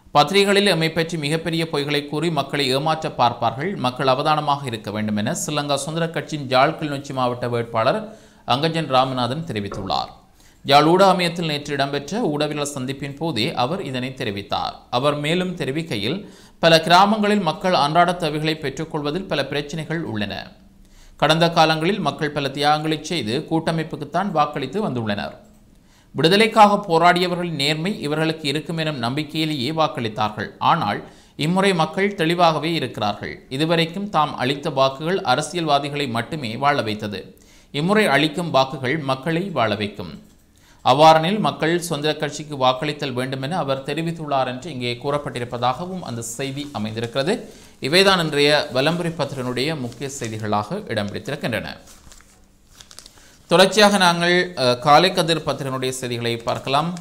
பத்திரிகைகளில் எம்மை பற்றி மிகப்பெரிய பொய்களை கூறி மக்களை ஏமாற்ற பார்ப்பார்கள் மக்கள் அவதானமாக இருக்க வேண்டும் என ஸ்ரீலங்கா சுதந்திர கட்சியின் ஜாழ் கிளிநொச்சி மாவட்ட வேட்பாளர் அங்கஜன் ராமநாதன் தெரிவித்துள்ளார் யாழ் ஊடகமயத்தில் நேற்று இடம்பெற்ற ஊடகவியல் சந்திப்பின் போதே அவர் இதனை தெரிவித்தார் அவர் மேலும் தெரிவிக்கையில் பல கிராமங்களில் மக்கள் அன்றாட தேவைகளை பெற்றுக்கொள்வதில் பல பிரச்சனைகள் உள்ளன கடந்த காலங்களில் மக்கள் பல தியாகங்களை செய்து கூட்டமைப்புக்குத்தான் வாக்களித்து வந்துள்ளனர் விடுதலைக்காக போராடியவர்களின் நேர்மை இவர்களுக்கு இருக்கும் எனும் நம்பிக்கையிலேயே வாக்களித்தார்கள் ஆனால் இம்முறை மக்கள் தெளிவாகவே இருக்கிறார்கள் இதுவரைக்கும் தாம் அளித்த வாக்குகள் அரசியல்வாதிகளை மட்டுமே வாழ வைத்தது இம்முறை அளிக்கும் வாக்குகள் மக்களை வாழ வைக்கும் அவ்வாறனில் மக்கள் சுதந்திர கட்சிக்கு வாக்களித்தல் வேண்டும் என அவர் தெரிவித்துள்ளார் என்று இங்கே கூறப்பட்டிருப்பதாகவும் அந்த செய்தி அமைந்திருக்கிறது இவைதான் இன்றைய வலம்புரி பத்திரனுடைய முக்கிய செய்திகளாக இடம் பிடித்திருக்கின்றன தொடர்ச்சியாக நாங்கள் அஹ், காலை கதிர் பத்திரனுடைய செய்திகளை பார்க்கலாம்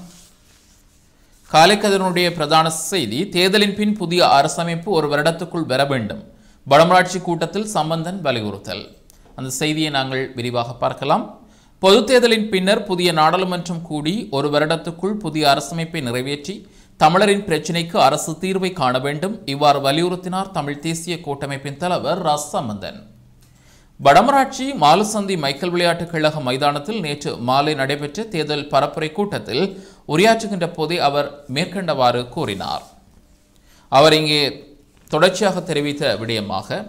காலை கதிரனுடைய பிரதான செய்தி தேர்தலின் பின் புதிய அரசமைப்பு ஒரு வருடத்துக்குள் வர வேண்டும் வடமராட்சி கூட்டத்தில் சம்பந்தன் வலியுறுத்தல் அந்த செய்தியை நாங்கள் விரிவாக பார்க்கலாம் பொதுத் தேர்தலின் பின்னர் புதிய நாடாளுமன்றம் கூடி ஒரு வருடத்துக்குள் புதிய அரசமைப்பை நிறைவேற்றி தமிழரின் பிரச்சினைக்கு அரசு தீர்வை காண வேண்டும் இவ்வாறு வலியுறுத்தினார் தமிழ் தேசிய கூட்டமைப்பின் தலைவர் ரா சம்பந்தன் வடமராட்சி மாலுசந்தி மைக்கேல் விளையாட்டுக் கழக மைதானத்தில் நேற்று மாலை நடைபெற்ற தேர்தல் பரப்புரை கூட்டத்தில் உரையாற்றுகின்ற போதே அவர் மேற்கண்டவாறு கூறினார் அவர் இங்கே தொடர்ச்சியாக தெரிவித்த விடயமாக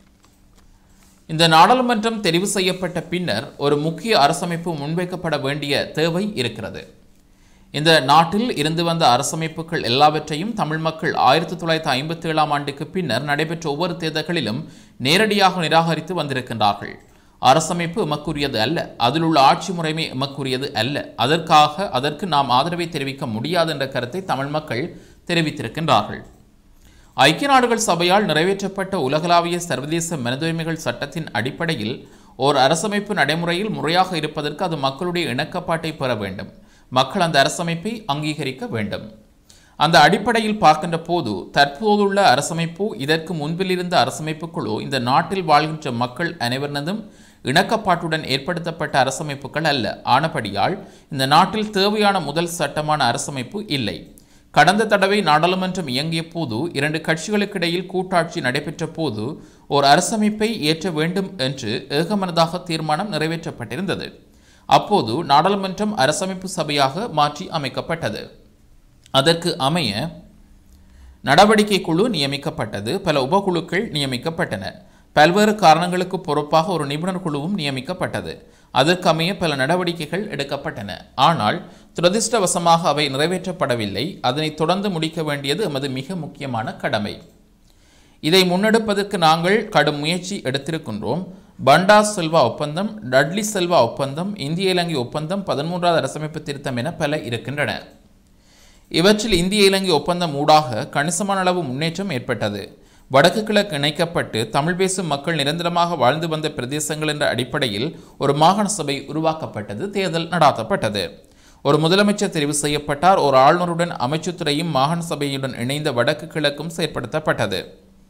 இந்த நாடாளுமன்றம் தெரிவு செய்யப்பட்ட பின்னர் ஒரு முக்கிய அரசமைப்பு முன்வைக்கப்பட வேண்டிய தேவை இருக்கிறது இந்த நாட்டில் இருந்து வந்த அரசமைப்புகள் எல்லாவற்றையும் தமிழ் மக்கள் ஆயிரத்தி தொள்ளாயிரத்தி ஐம்பத்தி ஏழாம் ஆண்டுக்கு பின்னர் நடைபெற்ற ஒவ்வொரு தேர்தல்களிலும் நேரடியாக நிராகரித்து வந்திருக்கின்றார்கள் அரசமைப்பு எமக்குரியது அல்ல அதில் உள்ள ஆட்சி முறைமை எமக்குரியது அல்ல அதற்காக அதற்கு நாம் ஆதரவை தெரிவிக்க முடியாது என்ற கருத்தை தமிழ் மக்கள் தெரிவித்திருக்கின்றார்கள் ஐக்கிய நாடுகள் சபையால் நிறைவேற்றப்பட்ட உலகளாவிய சர்வதேச மனிதுரிமைகள் சட்டத்தின் அடிப்படையில் ஓர் அரசமைப்பு நடைமுறையில் முறையாக இருப்பதற்கு அது மக்களுடைய இணக்கப்பாட்டை பெற வேண்டும் மக்கள் அந்த அரசமைப்பை அங்கீகரிக்க வேண்டும் அந்த அடிப்படையில் பார்க்கின்ற போது தற்போதுள்ள அரசமைப்பு இதற்கு முன்பில் இருந்த அரசமைப்புகளோ இந்த நாட்டில் வாழ்கின்ற மக்கள் அனைவரினதும் இணக்கப்பாட்டுடன் ஏற்படுத்தப்பட்ட அரசமைப்புகள் அல்ல ஆனபடியால் இந்த நாட்டில் தேவையான முதல் சட்டமான அரசமைப்பு இல்லை கடந்த தடவை நாடாளுமன்றம் இயங்கிய போது இரண்டு கட்சிகளுக்கிடையில் கூட்டாட்சி நடைபெற்ற போது ஓர் அரசமைப்பை ஏற்ற வேண்டும் என்று ஏகமனதாக தீர்மானம் நிறைவேற்றப்பட்டிருந்தது அப்போது நாடாளுமன்றம் அரசமைப்பு சபையாக மாற்றி அமைக்கப்பட்டது அதற்கு அமைய நடவடிக்கை குழு நியமிக்கப்பட்டது பல உபகுழுக்கள் நியமிக்கப்பட்டன பல்வேறு காரணங்களுக்கு பொறுப்பாக ஒரு நிபுணர் குழுவும் நியமிக்கப்பட்டது அதற்கமைய பல நடவடிக்கைகள் எடுக்கப்பட்டன ஆனால் துரதிர்ஷ்டவசமாக அவை நிறைவேற்றப்படவில்லை அதனை தொடர்ந்து முடிக்க வேண்டியது எமது மிக முக்கியமான கடமை இதை முன்னெடுப்பதற்கு நாங்கள் கடும் முயற்சி எடுத்திருக்கின்றோம் பண்டா செல்வா ஒப்பந்தம் டட்லி செல்வா ஒப்பந்தம் இந்திய இலங்கை ஒப்பந்தம் பதிமூன்றாவது அரசமைப்பு திருத்தம் என பல இருக்கின்றன இவற்றில் இந்திய இலங்கை ஒப்பந்தம் ஊடாக கணிசமான அளவு முன்னேற்றம் ஏற்பட்டது வடக்கு கிழக்கு இணைக்கப்பட்டு தமிழ் பேசும் மக்கள் நிரந்தரமாக வாழ்ந்து வந்த பிரதேசங்கள் என்ற அடிப்படையில் ஒரு மாகாண சபை உருவாக்கப்பட்டது தேர்தல் நடாத்தப்பட்டது ஒரு முதலமைச்சர் தெரிவு செய்யப்பட்டார் ஒரு ஆளுநருடன் அமைச்சுத்துறையும் மாகாண சபையுடன் இணைந்த வடக்கு கிழக்கும் செயற்படுத்தப்பட்டது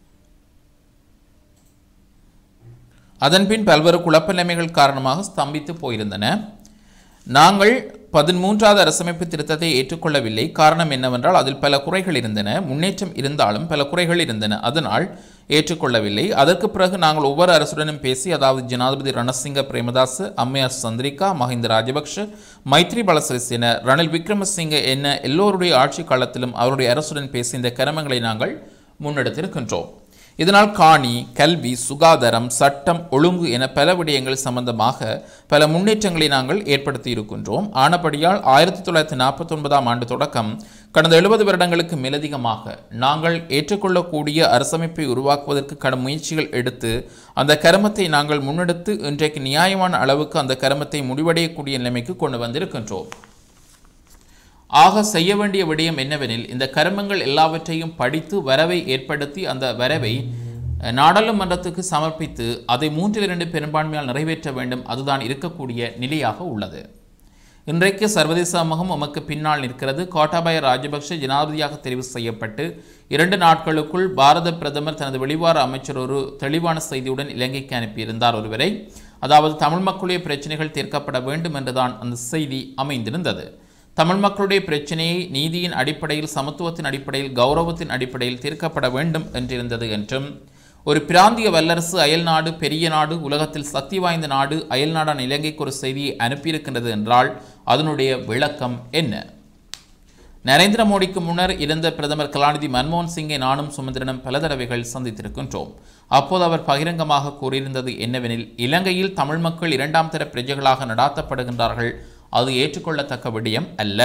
அதன்பின் பல்வேறு குழப்ப நிலைமைகள் காரணமாக ஸ்தம்பித்து போயிருந்தன நாங்கள் பதிமூன்றாவது அரசமைப்பு திருத்தத்தை ஏற்றுக்கொள்ளவில்லை காரணம் என்னவென்றால் அதில் பல குறைகள் இருந்தன முன்னேற்றம் இருந்தாலும் பல குறைகள் இருந்தன அதனால் ஏற்றுக்கொள்ளவில்லை அதற்கு பிறகு நாங்கள் ஒவ்வொரு அரசுடனும் பேசி அதாவது ஜனாதிபதி ரணசிங்க பிரேமதாஸ் அம்மையார் சந்திரிகா மஹிந்த ராஜபக்ஷ மைத்ரி பலசிறிசேன ரணில் விக்ரமசிங்க என்ன எல்லோருடைய ஆட்சி காலத்திலும் அவருடைய அரசுடன் பேசி இந்த கிரமங்களை நாங்கள் முன்னெடுத்திருக்கின்றோம் இதனால் காணி கல்வி சுகாதாரம் சட்டம் ஒழுங்கு என பல விடயங்கள் சம்பந்தமாக பல முன்னேற்றங்களை நாங்கள் ஏற்படுத்தி இருக்கின்றோம் ஆனபடியால் ஆயிரத்தி தொள்ளாயிரத்தி நாற்பத்தி ஒன்பதாம் ஆண்டு தொடக்கம் கடந்த எழுபது வருடங்களுக்கு மேலதிகமாக நாங்கள் ஏற்றுக்கொள்ளக்கூடிய அரசமைப்பை உருவாக்குவதற்கு கடும் முயற்சிகள் எடுத்து அந்த கருமத்தை நாங்கள் முன்னெடுத்து இன்றைக்கு நியாயமான அளவுக்கு அந்த கருமத்தை முடிவடையக்கூடிய நிலைமைக்கு கொண்டு வந்திருக்கின்றோம் ஆக செய்ய வேண்டிய விடயம் என்னவெனில் இந்த கருமங்கள் எல்லாவற்றையும் படித்து வரவை ஏற்படுத்தி அந்த வரவை அஹ், நாடாளுமன்றத்துக்கு சமர்ப்பித்து அதை மூன்றில் இரண்டு பெரும்பான்மையால் நிறைவேற்ற வேண்டும் அதுதான் இருக்கக்கூடிய நிலையாக உள்ளது இன்றைக்கு சர்வதேச சமூகம் உமக்கு பின்னால் நிற்கிறது கோட்டாபய ராஜபக்ஷ ஜனாதிபதியாக தெரிவு செய்யப்பட்டு இரண்டு நாட்களுக்குள் பாரத பிரதமர் தனது வெளிவார அமைச்சர் ஒரு தெளிவான செய்தியுடன் இலங்கைக்கு அனுப்பியிருந்தார் ஒருவரை அதாவது தமிழ் மக்களுடைய பிரச்சனைகள் தீர்க்கப்பட வேண்டும் என்றுதான் அந்த செய்தி அமைந்திருந்தது தமிழ் மக்களுடைய பிரச்சினையை நீதியின் அடிப்படையில் சமத்துவத்தின் அடிப்படையில் கௌரவத்தின் அடிப்படையில் தீர்க்கப்பட வேண்டும் என்றிருந்தது என்றும் ஒரு பிராந்திய வல்லரசு அயல் நாடு பெரிய நாடு உலகத்தில் சக்தி வாய்ந்த நாடு அயல் நாடான இலங்கைக்கு ஒரு செய்தியை அனுப்பியிருக்கின்றது என்றால் அதனுடைய விளக்கம் என்ன நரேந்திர மோடிக்கு முன்னர் இருந்த பிரதமர் கலாநிதி மன்மோகன் சிங்கை நானும் சுமந்திரனும் பல தடவைகள் சந்தித்திருக்கின்றோம் அப்போது அவர் பகிரங்கமாக கூறியிருந்தது என்னவெனில் இலங்கையில் தமிழ் மக்கள் இரண்டாம் தர பிரஜைகளாக நடாத்தப்படுகின்றார்கள் அது ஏற்றுக்கொள்ளத்தக்க விடயம் அல்ல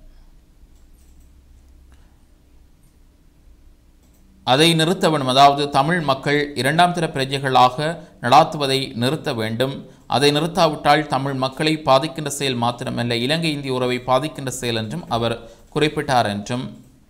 அதை நிறுத்த வேண்டும் அதாவது தமிழ் மக்கள் இரண்டாம் தர பிரஜைகளாக நடாத்துவதை நிறுத்த வேண்டும் அதை நிறுத்தாவிட்டால் தமிழ் மக்களை பாதிக்கின்ற செயல் மாத்திரமல்ல இலங்கை இந்திய உறவை பாதிக்கின்ற செயல் என்றும் அவர் குறிப்பிட்டார் என்றும்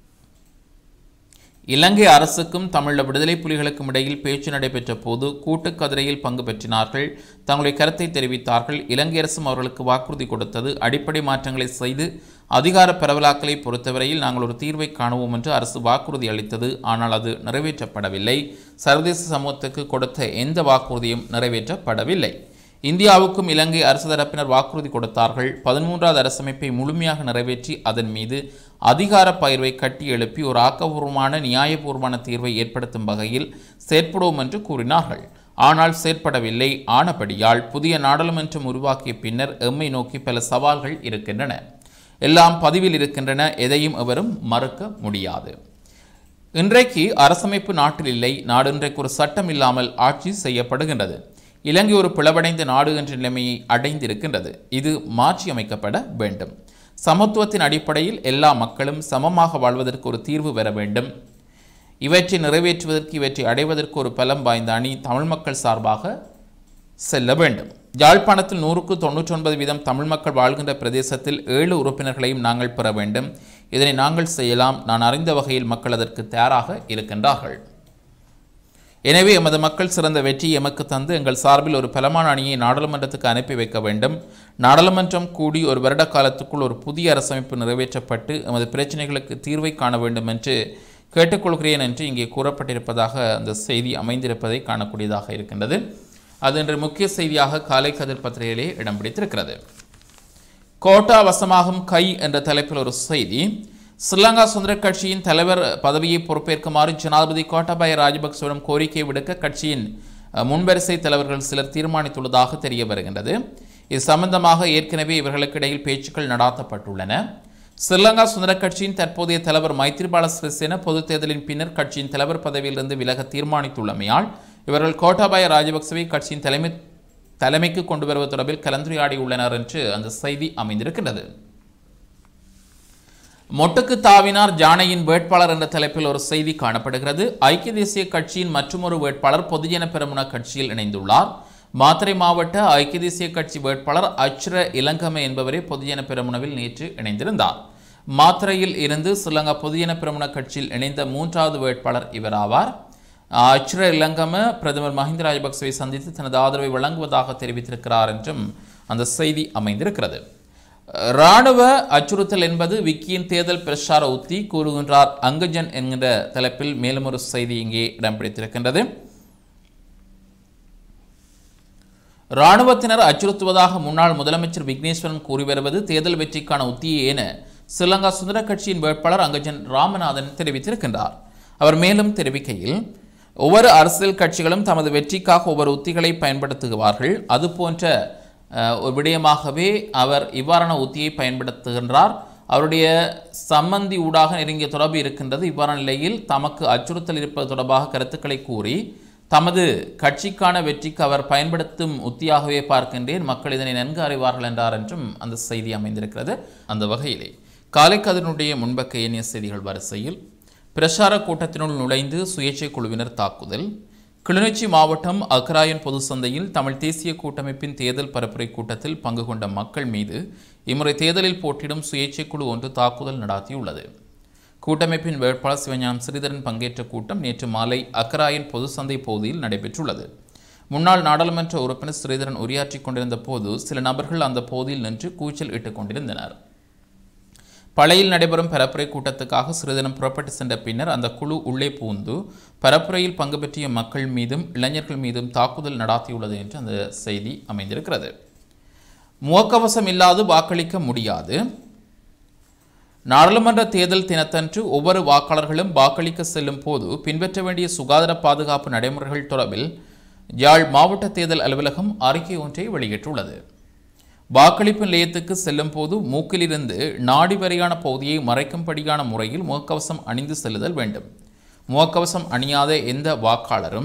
இலங்கை அரசுக்கும் தமிழ் விடுதலை புலிகளுக்கும் இடையில் பேச்சு நடைபெற்ற போது கூட்டுக்கதிரையில் பங்கு பெற்றினார்கள் தங்களுடைய கருத்தை தெரிவித்தார்கள் இலங்கை அரசும் அவர்களுக்கு வாக்குறுதி கொடுத்தது அடிப்படை மாற்றங்களை செய்து அதிகார பரவலாக்கலை பொறுத்தவரையில் நாங்கள் ஒரு தீர்வை காணுவோம் என்று அரசு வாக்குறுதி அளித்தது ஆனால் அது நிறைவேற்றப்படவில்லை சர்வதேச சமூகத்துக்கு கொடுத்த எந்த வாக்குறுதியும் நிறைவேற்றப்படவில்லை இந்தியாவுக்கும் இலங்கை அரசு தரப்பினர் வாக்குறுதி கொடுத்தார்கள் பதிமூன்றாவது அரசமைப்பை முழுமையாக நிறைவேற்றி அதன் மீது அதிகார பயிர்வை கட்டி எழுப்பி ஒரு ஆக்கபூர்வமான நியாயபூர்வமான தீர்வை ஏற்படுத்தும் வகையில் செயற்படுவோம் என்று கூறினார்கள் ஆனால் செயற்படவில்லை ஆனபடியால் புதிய நாடாளுமன்றம் உருவாக்கிய பின்னர் எம்மை நோக்கி பல சவால்கள் இருக்கின்றன எல்லாம் பதிவில் இருக்கின்றன எதையும் எவரும் மறுக்க முடியாது இன்றைக்கு அரசமைப்பு நாட்டில் இல்லை நாடு இன்றைக்கு ஒரு சட்டம் இல்லாமல் ஆட்சி செய்யப்படுகின்றது இலங்கை ஒரு பிளவடைந்த நாடு என்ற நிலைமையை அடைந்திருக்கின்றது இது மாற்றி அமைக்கப்பட வேண்டும் சமத்துவத்தின் அடிப்படையில் எல்லா மக்களும் சமமாக வாழ்வதற்கு ஒரு தீர்வு பெற வேண்டும் இவற்றை நிறைவேற்றுவதற்கு இவற்றை அடைவதற்கு ஒரு பலம் வாய்ந்த அணி தமிழ் மக்கள் சார்பாக செல்ல வேண்டும் யாழ்ப்பாணத்தில் நூறுக்கு தொண்ணூற்றி ஒன்பது வீதம் தமிழ் மக்கள் வாழ்கின்ற பிரதேசத்தில் ஏழு உறுப்பினர்களையும் நாங்கள் பெற வேண்டும் இதனை நாங்கள் செய்யலாம் நான் அறிந்த வகையில் மக்கள் அதற்கு தயாராக இருக்கின்றார்கள் எனவே எமது மக்கள் சிறந்த வெற்றி எமக்கு தந்து எங்கள் சார்பில் ஒரு பலமான அணியை நாடாளுமன்றத்துக்கு அனுப்பி வைக்க வேண்டும் நாடாளுமன்றம் கூடி ஒரு வருட காலத்துக்குள் ஒரு புதிய அரசமைப்பு நிறைவேற்றப்பட்டு எமது பிரச்சனைகளுக்கு தீர்வை காண வேண்டும் என்று கேட்டுக்கொள்கிறேன் என்று இங்கே கூறப்பட்டிருப்பதாக அந்த செய்தி அமைந்திருப்பதை காணக்கூடியதாக இருக்கின்றது அது இன்று முக்கிய செய்தியாக காலை கதிர் பத்திரிகையிலே இடம் பிடித்திருக்கிறது கோட்டா வசமாகும் கை என்ற தலைப்பில் ஒரு செய்தி ஸ்ரீலங்கா சுதந்திர கட்சியின் தலைவர் பதவியை பொறுப்பேற்குமாறு ஜனாதிபதி கோட்டாபாய ராஜபக்சவிடம் கோரிக்கை விடுக்க கட்சியின் அஹ், முன்வரிசை தலைவர்கள் சிலர் தீர்மானித்துள்ளதாக தெரிய வருகின்றது இது சம்பந்தமாக ஏற்கனவே இவர்களுக்கு இடையில் பேச்சுக்கள் நடாத்தப்பட்டுள்ளன ஸ்ரீலங்கா சுதந்திர கட்சியின் தற்போதைய தலைவர் மைத்ரிபால சிறிசேன பொதுத் தேர்தலின் பின்னர் கட்சியின் தலைவர் பதவியிலிருந்து விலக தீர்மானித்துள்ளமையால் இவர்கள் கோட்டாபாய ராஜபக்சவை கட்சியின் தலைமை தலைமைக்கு கொண்டு வருவது தொடர்பில் கலந்துரையாடியுள்ளனர் என்று அந்த செய்தி அமைந்திருக்கின்றது மொட்டுக்கு தாவினார் ஜானையின் வேட்பாளர் என்ற தலைப்பில் ஒரு செய்தி காணப்படுகிறது ஐக்கிய தேசிய கட்சியின் மற்றொரு வேட்பாளர் பொதுஜன பெரமுன கட்சியில் இணைந்துள்ளார் மாத்தறை மாவட்ட ஐக்கிய தேசிய கட்சி வேட்பாளர் அச்ர இளங்கம என்பவரே பொதுஜன பெரமுனவில் நேற்று இணைந்திருந்தார் மாத்தறையில் இருந்து ஸ்ரீலங்கா பொதுஜன பெரமுன கட்சியில் இணைந்த மூன்றாவது வேட்பாளர் இவர் ஆவார் அச்ர இளங்கம பிரதமர் மஹிந்த ராஜபக்சவை சந்தித்து தனது ஆதரவை வழங்குவதாக தெரிவித்திருக்கிறார் என்றும் அந்த செய்தி அமைந்திருக்கிறது இராணுவ அச்சுறுத்தல் என்பது விக்கியின் தேர்தல் பிரச்சார உத்தி கூறுகின்றார் அங்கஜன் என்கிற தலைப்பில் மேலும் ஒரு செய்தி இங்கே இடம் பிடித்திருக்கின்றது இராணுவத்தினர் அச்சுறுத்துவதாக முன்னாள் முதலமைச்சர் விக்னேஸ்வரன் கூறி வருவது தேர்தல் வெற்றிக்கான உத்தியே என ஸ்ரீலங்கா சுதந்திர கட்சியின் வேட்பாளர் அங்கஜன் ராமநாதன் தெரிவித்திருக்கின்றார் அவர் மேலும் தெரிவிக்கையில் ஒவ்வொரு அரசியல் கட்சிகளும் தமது வெற்றிக்காக ஒவ்வொரு உத்திகளை பயன்படுத்துகிறார்கள் அதுபோன்ற அஹ், ஒரு விடயமாகவே அவர் இவ்வாறான உத்தியை பயன்படுத்துகின்றார் அவருடைய சம்மந்தி ஊடாக நெருங்கிய தொடர்பு இருக்கின்றது இவ்வாறான நிலையில் தமக்கு அச்சுறுத்தல் இருப்பது தொடர்பாக கருத்துக்களை கூறி தமது கட்சிக்கான வெற்றிக்கு அவர் பயன்படுத்தும் உத்தியாகவே பார்க்கின்றேன் மக்கள் இதனை நன்கு அறிவார்கள் என்றார் என்றும் அந்த செய்தி அமைந்திருக்கிறது அந்த வகையிலே காலை கதிரனுடைய முன்பக்க எண்ணிய செய்திகள் வரிசையில் பிரச்சார கூட்டத்தினுள் நுழைந்து சுயேட்சை குழுவினர் தாக்குதல் கிளிநொச்சி மாவட்டம் அக்கராயன் பொது சந்தையில் தமிழ் தேசிய கூட்டமைப்பின் தேர்தல் பரப்புரை கூட்டத்தில் பங்கு கொண்ட மக்கள் மீது இம்முறை தேர்தலில் போட்டியிடும் சுயேட்சை குழு ஒன்று தாக்குதல் நடாத்தியுள்ளது கூட்டமைப்பின் வேட்பாளர் சிவஞானம் ஸ்ரீதரன் பங்கேற்ற கூட்டம் நேற்று மாலை அக்கராயன் பொது சந்தை பகுதியில் நடைபெற்றுள்ளது முன்னாள் நாடாளுமன்ற உறுப்பினர் ஸ்ரீதரன் உரையாற்றிக் கொண்டிருந்த போது சில நபர்கள் அந்த பகுதியில் நின்று கூச்சல் இட்டுக் கொண்டிருந்தனர் பழையில் நடைபெறும் பரப்புரை கூட்டத்துக்காக சிறிதனம் புறப்பட்டு சென்ற பின்னர் அந்த குழு உள்ளே பூந்து பரப்புரையில் பங்கு பெற்றிய மக்கள் மீதும் இளைஞர்கள் மீதும் தாக்குதல் நடாத்தியுள்ளது என்று அந்த செய்தி அமைந்திருக்கிறது முகக்கவசம் இல்லாது வாக்களிக்க முடியாது நாடாளுமன்ற தேர்தல் தினத்தன்று ஒவ்வொரு வாக்காளர்களும் வாக்களிக்க செல்லும் போது பின்பற்ற வேண்டிய சுகாதார பாதுகாப்பு நடைமுறைகள் தொடர்பில் யாழ் மாவட்ட தேர்தல் அலுவலகம் அறிக்கை ஒன்றை வெளியிட்டுள்ளது வாக்களிப்பு நிலையத்துக்கு செல்லும் போது மூக்கிலிருந்து நாடி வரையான பகுதியை மறைக்கும்படியான முறையில் முகக்கவசம் அணிந்து செல்லுதல் வேண்டும் முகக்கவசம் அணியாத எந்த வாக்காளரும்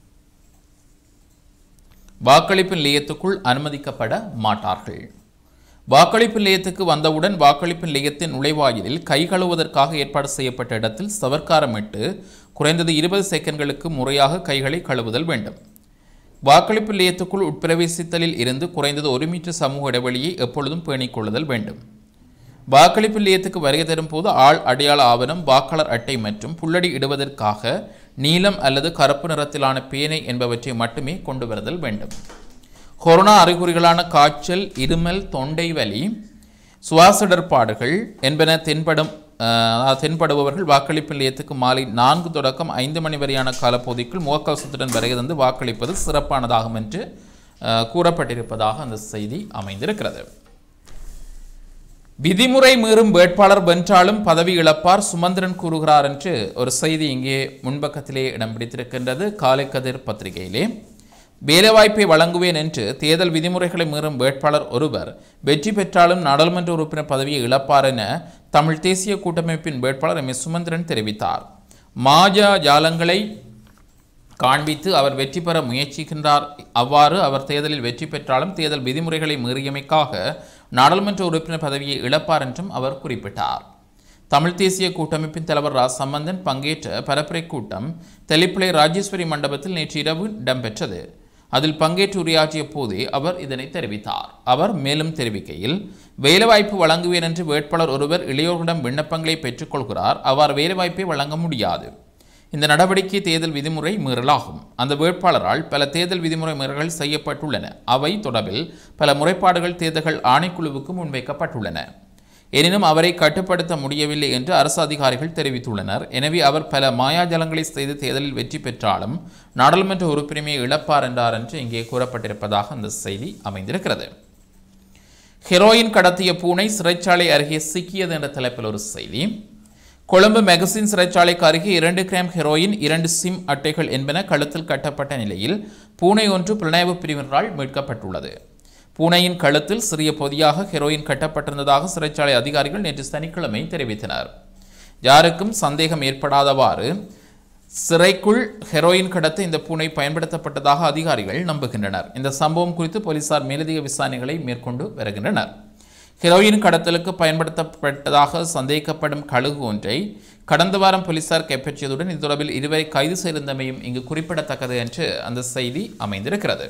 வாக்களிப்பு நிலையத்துக்குள் அனுமதிக்கப்பட மாட்டார்கள் வாக்களிப்பு நிலையத்துக்கு வந்தவுடன் வாக்களிப்பு நிலையத்தின் நுழைவாயிலில் கை கழுவுவதற்காக ஏற்பாடு செய்யப்பட்ட இடத்தில் சவர்க்காரமிட்டு குறைந்தது இருபது செகண்ட்களுக்கு முறையாக கைகளை கழுவுதல் வேண்டும் வாக்களிப்பு நிலையத்துக்குள் உட்பிரவேசித்தலில் இருந்து குறைந்தது ஒரு மீட்டர் சமூக இடைவெளியை எப்பொழுதும் பேணிக் கொள்ளுதல் வேண்டும் வாக்களிப்பு நிலையத்துக்கு வருகை தரும் போது ஆள் அடையாள ஆவணம் வாக்காளர் அட்டை மற்றும் புல்லடி இடுவதற்காக நீலம் அல்லது கருப்பு நிறத்திலான பேனை என்பவற்றை மட்டுமே கொண்டு வருதல் வேண்டும் கொரோனா அறிகுறிகளான காய்ச்சல் இருமல் தொண்டை வலி சுவாசிடர்பாடுகள் என்பன தென்படும் அஹ், தென்படுபவர்கள் வாக்களிப்பு நிலையத்துக்கு மாலை நான்கு தொடக்கம் ஐந்து மணி வரையான காலப்பகுதிக்குள் முகக்கவசத்துடன் வருகை தந்து வாக்களிப்பது சிறப்பானதாகும் என்று அஹ், கூறப்பட்டிருப்பதாக அந்த செய்தி அமைந்திருக்கிறது விதிமுறை மீறும் வேட்பாளர் வென்றாலும் பதவி இழப்பார் சுமந்திரன் கூறுகிறார் என்று ஒரு செய்தி இங்கே முன்பக்கத்திலே இடம் பிடித்திருக்கின்றது காலைக்கதிர் பத்திரிகையிலே வேலைவாய்ப்பை வழங்குவேன் என்று தேர்தல் விதிமுறைகளை மீறும் வேட்பாளர் ஒருவர் வெற்றி பெற்றாலும் நாடாளுமன்ற உறுப்பினர் பதவியை இழப்பார் என தமிழ் தேசிய கூட்டமைப்பின் வேட்பாளர் எம் எஸ் சுமந்திரன் தெரிவித்தார் மாஜா ஜாலங்களை காண்பித்து அவர் வெற்றி பெற முயற்சிக்கின்றார் அவ்வாறு அவர் தேர்தலில் வெற்றி பெற்றாலும் தேர்தல் விதிமுறைகளை மீறியமைக்காக நாடாளுமன்ற உறுப்பினர் பதவியை இழப்பார் என்றும் அவர் குறிப்பிட்டார் தமிழ் தேசிய கூட்டமைப்பின் தலைவர் ரா சம்பந்தன் பங்கேற்ற பரப்புரை கூட்டம் தெளிப்பிளை ராஜேஸ்வரி மண்டபத்தில் நேற்று இரவு இடம்பெற்றது அதில் பங்கேற்று உரையாற்றிய போதே அவர் இதனை தெரிவித்தார் அவர் மேலும் தெரிவிக்கையில் வேலைவாய்ப்பு வழங்குவேன் என்று வேட்பாளர் ஒருவர் இளையோர்களிடம் விண்ணப்பங்களை பெற்றுக்கொள்கிறார் அவ்வாறு வேலைவாய்ப்பை வழங்க முடியாது இந்த நடவடிக்கை தேர்தல் விதிமுறை மீறலாகும் அந்த வேட்பாளரால் பல தேர்தல் விதிமுறை மீறல்கள் செய்யப்பட்டுள்ளன அவை தொடர்பில் பல முறைப்பாடுகள் தேர்தல்கள் ஆணைக்குழுவுக்கு முன்வைக்கப்பட்டுள்ளன எனினும் அவரை கட்டுப்படுத்த முடியவில்லை என்று அரசு அதிகாரிகள் தெரிவித்துள்ளனர் எனவே அவர் பல மாயாஜலங்களை செய்து தேர்தலில் வெற்றி பெற்றாலும் நாடாளுமன்ற உறுப்பினரையை இழப்பார் என்றார் என்று இங்கே கூறப்பட்டிருப்பதாக அந்த செய்தி அமைந்திருக்கிறது ஹெரோயின் கடத்திய பூனை சிறைச்சாலை அருகே சிக்கியது என்ற தலைப்பில் ஒரு செய்தி கொழும்பு மெகசின் சிறைச்சாலைக்கு அருகே இரண்டு கிராம் ஹெரோயின் இரண்டு சிம் அட்டைகள் என்பன கழுத்தில் கட்டப்பட்ட நிலையில் பூனை ஒன்று புலனாய்வு பிரிவினரால் மீட்கப்பட்டுள்ளது பூனையின் கழுத்தில் சிறிய பொதியாக ஹெரோயின் கட்டப்பட்டிருந்ததாக சிறைச்சாலை அதிகாரிகள் நேற்று சனிக்கிழமை தெரிவித்தனர் யாருக்கும் சந்தேகம் ஏற்படாதவாறு சிறைக்குள் ஹெரோயின் கடத்த இந்த பூனை பயன்படுத்தப்பட்டதாக அதிகாரிகள் நம்புகின்றனர் இந்த சம்பவம் குறித்து போலீசார் மேலதிக விசாரணைகளை மேற்கொண்டு வருகின்றனர் ஹெரோயின் கடத்தலுக்கு பயன்படுத்தப்பட்டதாக சந்தேகிக்கப்படும் கழுகு ஒன்றை கடந்த வாரம் போலீசார் கைப்பற்றியதுடன் இது தொடர்பில் இருவரை கைது செய்திருந்தமையும் இங்கு குறிப்பிடத்தக்கது என்று அந்த செய்தி அமைந்திருக்கிறது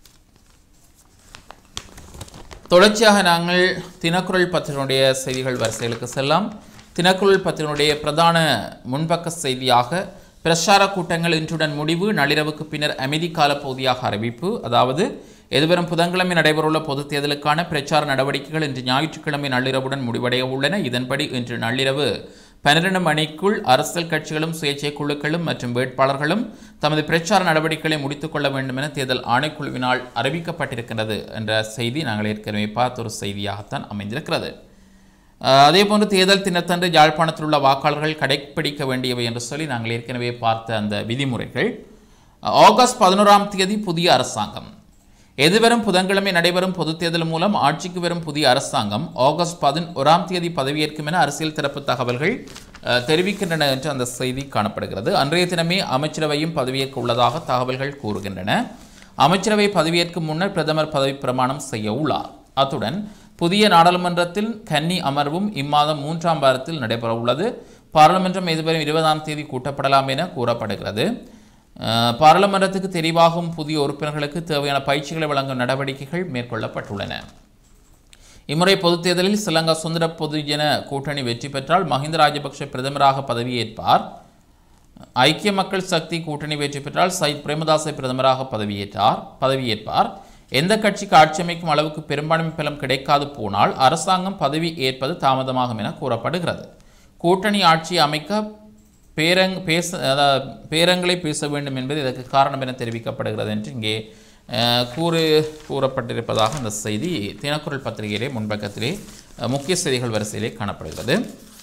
தொடர்ச்சியாக நாங்கள் தினக்குரல் பத்திரினுடைய செய்திகள் வரிசைகளுக்கு செல்லாம் தினக்குரல் பத்திரினுடைய பிரதான முன்பக்க செய்தியாக பிரச்சார கூட்டங்கள் இன்றுடன் முடிவு நள்ளிரவுக்கு பின்னர் அமைதி கால பகுதியாக அறிவிப்பு அதாவது எதிர்வரும் புதன்கிழமை நடைபெறவுள்ள பொதுத் தேர்தலுக்கான பிரச்சார நடவடிக்கைகள் இன்று ஞாயிற்றுக்கிழமை நள்ளிரவுடன் முடிவடைய உள்ளன இதன்படி இன்று நள்ளிரவு பன்னிரண்டு மணிக்குள் அரசியல் கட்சிகளும் சுயேட்சை குழுக்களும் மற்றும் வேட்பாளர்களும் தமது பிரச்சார நடவடிக்கைகளை முடித்துக் கொள்ள வேண்டும் என தேர்தல் ஆணைக்குழுவினால் அறிவிக்கப்பட்டிருக்கிறது என்ற செய்தி நாங்கள் ஏற்கனவே பார்த்த ஒரு செய்தியாகத்தான் அமைந்திருக்கிறது அஹ், அதேபோன்று தேர்தல் தினத்தன்று யாழ்ப்பாணத்தில் உள்ள வாக்காளர்கள் கடைப்பிடிக்க வேண்டியவை என்று சொல்லி நாங்கள் ஏற்கனவே பார்த்த அந்த விதிமுறைகள் ஆகஸ்ட் பதினோராம் தேதி புதிய அரசாங்கம் எதிர்வரும் புதன்கிழமை நடைபெறும் பொதுத் தேர்தல் மூலம் ஆட்சிக்கு வரும் புதிய அரசாங்கம் ஆகஸ்ட் பதினோராம் தேதி பதவியேற்கும் என அரசியல் தரப்பு தகவல்கள் அஹ், தெரிவிக்கின்றன என்று அந்த செய்தி காணப்படுகிறது அன்றைய தினமே அமைச்சரவையும் பதவியேற்க உள்ளதாக தகவல்கள் கூறுகின்றன அமைச்சரவை பதவியேற்கும் முன்னர் பிரதமர் பதவி பிரமாணம் செய்ய உள்ளார் அத்துடன் புதிய நாடாளுமன்றத்தில் கன்னி அமர்வும் இம்மாதம் மூன்றாம் வாரத்தில் நடைபெற உள்ளது பாராளுமன்றம் எதிர்வரும் இருபதாம் தேதி கூட்டப்படலாம் என கூறப்படுகிறது அஹ், பாராளுமன்றத்துக்கு தெரிவாகும் புதிய உறுப்பினர்களுக்கு தேவையான பயிற்சிகளை வழங்கும் நடவடிக்கைகள் மேற்கொள்ளப்பட்டுள்ளன இம்முறை பொதுத் தேர்தலில் ஸ்ரீலங்கா சுதந்திர பொதுஜன கூட்டணி வெற்றி பெற்றால் மஹிந்த ராஜபக்ஷ பிரதமராக பதவியேற்பார் ஐக்கிய மக்கள் சக்தி கூட்டணி வெற்றி பெற்றால் சயித் பிரேமதாசை பிரதமராக பதவியேற்றார் பதவியேற்பார் எந்த கட்சிக்கு ஆட்சி அமைக்கும் அளவுக்கு பெரும்பான்மை பலம் கிடைக்காது போனால் அரசாங்கம் பதவி ஏற்பது தாமதமாகும் என கூறப்படுகிறது கூட்டணி ஆட்சி அமைக்க பேரங் பேச அதாவது பேரங்களை பேச வேண்டும் என்பது இதற்கு காரணம் என தெரிவிக்கப்படுகிறது என்று இங்கே அஹ், கூறு கூறப்பட்டிருப்பதாக அந்த செய்தி தினக்குரல் பத்திரிகையிலே முன்பக்கத்திலே அஹ், முக்கிய செய்திகள் வரிசையிலே காணப்படுகிறது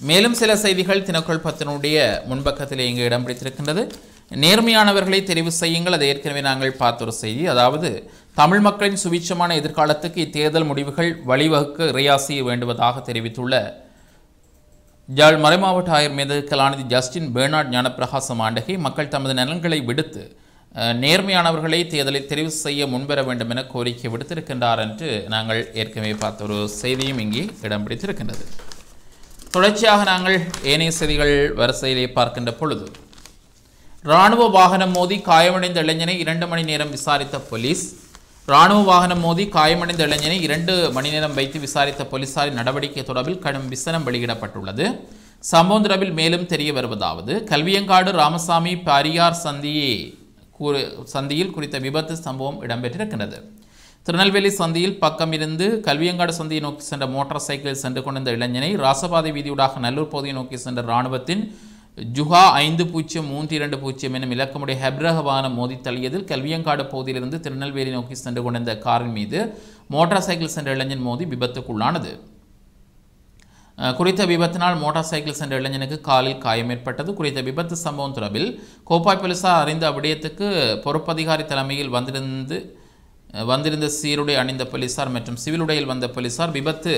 மேலும் சில செய்திகள் தினக்குள் பத்தினுடைய முன்பக்கத்தில் இங்கு இடம் பிடித்திருக்கின்றது நேர்மையானவர்களை தெரிவு செய்யுங்கள் அதை ஏற்கனவே நாங்கள் பார்த்த ஒரு செய்தி அதாவது தமிழ் மக்களின் சுபிட்சமான எதிர்காலத்துக்கு இத்தேர்தல் முடிவுகள் வழிவகுக்க இறையாசிய வேண்டுவதாக தெரிவித்துள்ள ஜாழ் மறைமாவட்ட ஆயர் மீது கலாநிதி ஜஸ்டின் பேர்னாட் ஞானப்பிரகாசம் ஆண்டகை மக்கள் தமது நலன்களை விடுத்து அஹ், நேர்மையானவர்களை தேர்தலை தெரிவு செய்ய முன்வர வேண்டும் என கோரிக்கை விடுத்திருக்கின்றார் என்று நாங்கள் ஏற்கனவே பார்த்த ஒரு செய்தியும் இங்கே இடம் பிடித்திருக்கின்றது தொடர்ச்சியாக நாங்கள் ஏனைய செய்திகள் வரிசையிலே பார்க்கின்ற பொழுது இராணுவ வாகனம் மோதி காயமடைந்த இளைஞனை இரண்டு மணி நேரம் விசாரித்த போலீஸ் இராணுவ வாகனம் மோதி காயமடைந்த இளைஞனை இரண்டு மணி நேரம் வைத்து விசாரித்த போலீசாரின் நடவடிக்கை தொடர்பில் கடும் விசனம் வெளியிடப்பட்டுள்ளது சம்பவம் தொடர்பில் மேலும் தெரிய வருவதாவது கல்வியங்காடு ராமசாமி பாரியார் சந்தியை கூறு சந்தியில் குறித்த விபத்து சம்பவம் இடம்பெற்றிருக்கின்றது திருநெல்வேலி சந்தியில் பக்கம் இருந்து கல்வியங்காடு சந்தியை நோக்கி சென்ற மோட்டார் சைக்கிளில் சென்று கொண்டிருந்த இளைஞனை ராசபாதை வீதியூடாக நல்லூர் பகுதியை நோக்கி சென்ற இராணுவத்தின் ஜுஹா ஐந்து பூஜ்ஜியம் மூன்று இரண்டு பூஜ்ஜியம் எனும் இலக்கமுடைய ஹெப்ரக வாகனம் மோதி தள்ளியதில் கல்வியங்காடு பகுதியிலிருந்து திருநெல்வேலி நோக்கி சென்று கொண்டிருந்த காரின் மீது மோட்டார் சைக்கிள் சென்ற இளைஞன் மோதி விபத்துக்குள்ளானது அஹ், குறித்த விபத்தினால் மோட்டார் சைக்கிள் சென்ற இளைஞனுக்கு காலில் காயம் ஏற்பட்டது குறித்த விபத்து சம்பவம் தொடர்பில் கோப்பாய் போலீசார் அறிந்த விடயத்துக்கு பொறுப்பதிகாரி தலைமையில் வந்திருந்து அஹ், வந்திருந்த சீருடை அணிந்த போலீசார் மற்றும் சிவில் உடையில் வந்த போலீசார் விபத்து